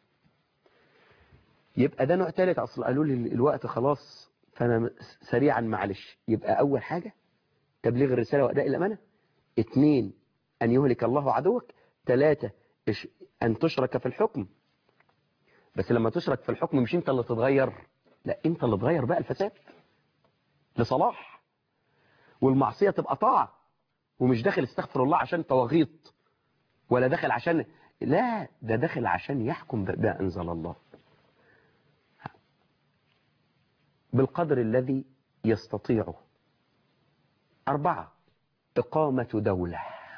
يبقى ده نوع ثالث أصل قالوا لي الوقت خلاص فأنا سريعا معلش يبقى أول حاجة تبليغ الرسالة وأداء الأمانة اثنين أن يهلك الله عدوك ثلاثة إش- أن تشرك في الحكم بس لما تشرك في الحكم مش انت اللي تتغير لا انت اللي تغير بقى الفساد لصلاح والمعصية تبقى طاعة ومش داخل استغفر الله عشان تواغيط ولا داخل عشان لا ده داخل عشان يحكم بما أنزل الله بالقدر الذي يستطيعه أربعة إقامة دولة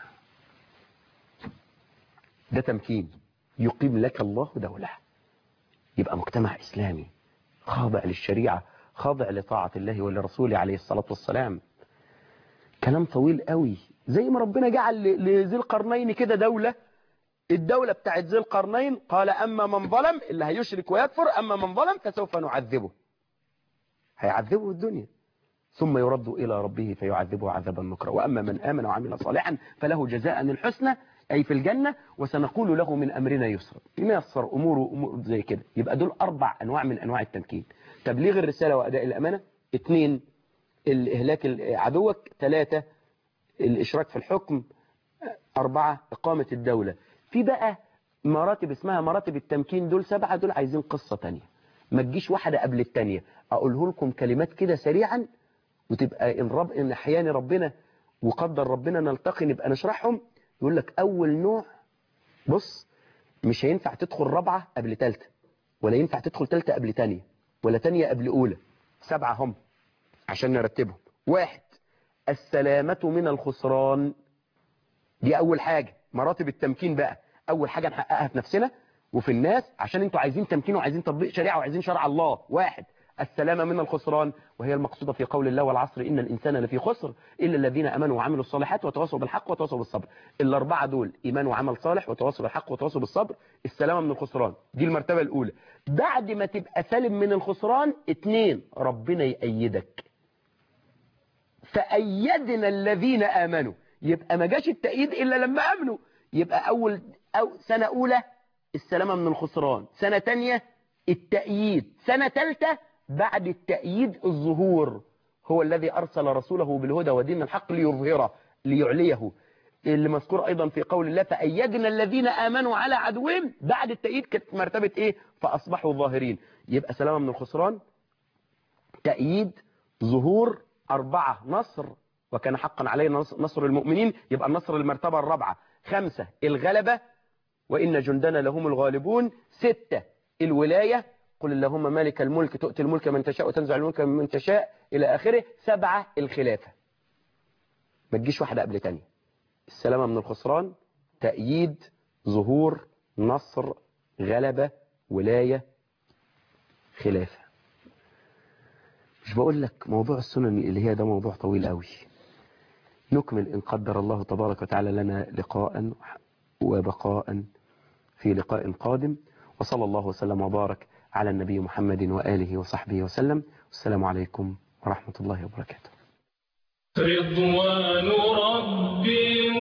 ده تمكين يقيم لك الله دولة يبقى مجتمع إسلامي خاضع للشريعة خاضع لطاعة الله ولرسوله عليه الصلاة والسلام كلام طويل قوي زي ما ربنا جعل ل- لذي القرنين كده دولة الدولة بتاعت ذي القرنين قال أما من ظلم اللي هيشرك ويكفر أما من ظلم فسوف نعذبه هيعذبه الدنيا ثم يرد إلى ربه فيعذبه عذابا نكرا وأما من آمن وعمل صالحا فله جزاء الحسنى أي في الجنة وسنقول له من أمرنا يسرا يسر أموره أمور زي كده يبقى دول أربع أنواع من أنواع التمكين تبليغ الرسالة وأداء الأمانة اثنين الإهلاك عدوك ثلاثة الإشراك في الحكم أربعة إقامة الدولة في بقى مراتب اسمها مراتب التمكين دول سبعة دول عايزين قصة تانية ما تجيش واحدة قبل التانية أقوله لكم كلمات كده سريعا وتبقى إن, رب إن أحياني ربنا وقدر ربنا نلتقي نبقى نشرحهم يقول لك أول نوع بص مش هينفع تدخل رابعة قبل تالتة ولا ينفع تدخل تالتة قبل تانية ولا تانية قبل أولى سبعة هم عشان نرتبهم واحد السلامة من الخسران دي أول حاجة مراتب التمكين بقى أول حاجة نحققها في نفسنا وفي الناس عشان انتوا عايزين تمكين وعايزين تطبيق شريعة وعايزين شرع الله واحد السلامة من الخسران وهي المقصودة في قول الله والعصر إن الإنسان لفي خسر إلا الذين أمنوا وعملوا الصالحات وتواصوا بالحق وتواصوا بالصبر الأربعة دول إيمان وعمل صالح وتواصوا بالحق وتواصوا بالصبر السلامة من الخسران دي المرتبة الأولى بعد ما تبقى سالم من الخسران اتنين ربنا يأيدك فأيدنا الذين آمنوا يبقى ما جاش التأييد إلا لما آمنوا يبقى أول أو سنة أولى السلامة من الخسران سنة تانية التأييد سنة تالتة بعد التأييد الظهور هو الذي أرسل رسوله بالهدى ودين الحق ليظهره ليعليه اللي مذكور أيضا في قول الله فأيدنا الذين آمنوا على عدوهم بعد التأييد كانت مرتبة إيه فأصبحوا ظاهرين يبقى سلامة من الخسران تأييد ظهور أربعة نصر وكان حقا علينا نصر المؤمنين يبقى النصر المرتبة الرابعة خمسة الغلبة وإن جندنا لهم الغالبون ستة الولاية قل اللهم مالك الملك تؤتي الملك من تشاء وتنزع الملك من تشاء إلى آخره سبعة الخلافة ما تجيش واحدة قبل تانية السلامة من الخسران تأييد ظهور نصر غلبة ولاية خلافة مش بقول لك موضوع السنن اللي هي ده موضوع طويل قوي نكمل إن قدر الله تبارك وتعالى لنا لقاء وبقاء في لقاء قادم وصلى الله وسلم وبارك على النبي محمد وآله وصحبه وسلم والسلام عليكم ورحمة الله وبركاته رضوان ربي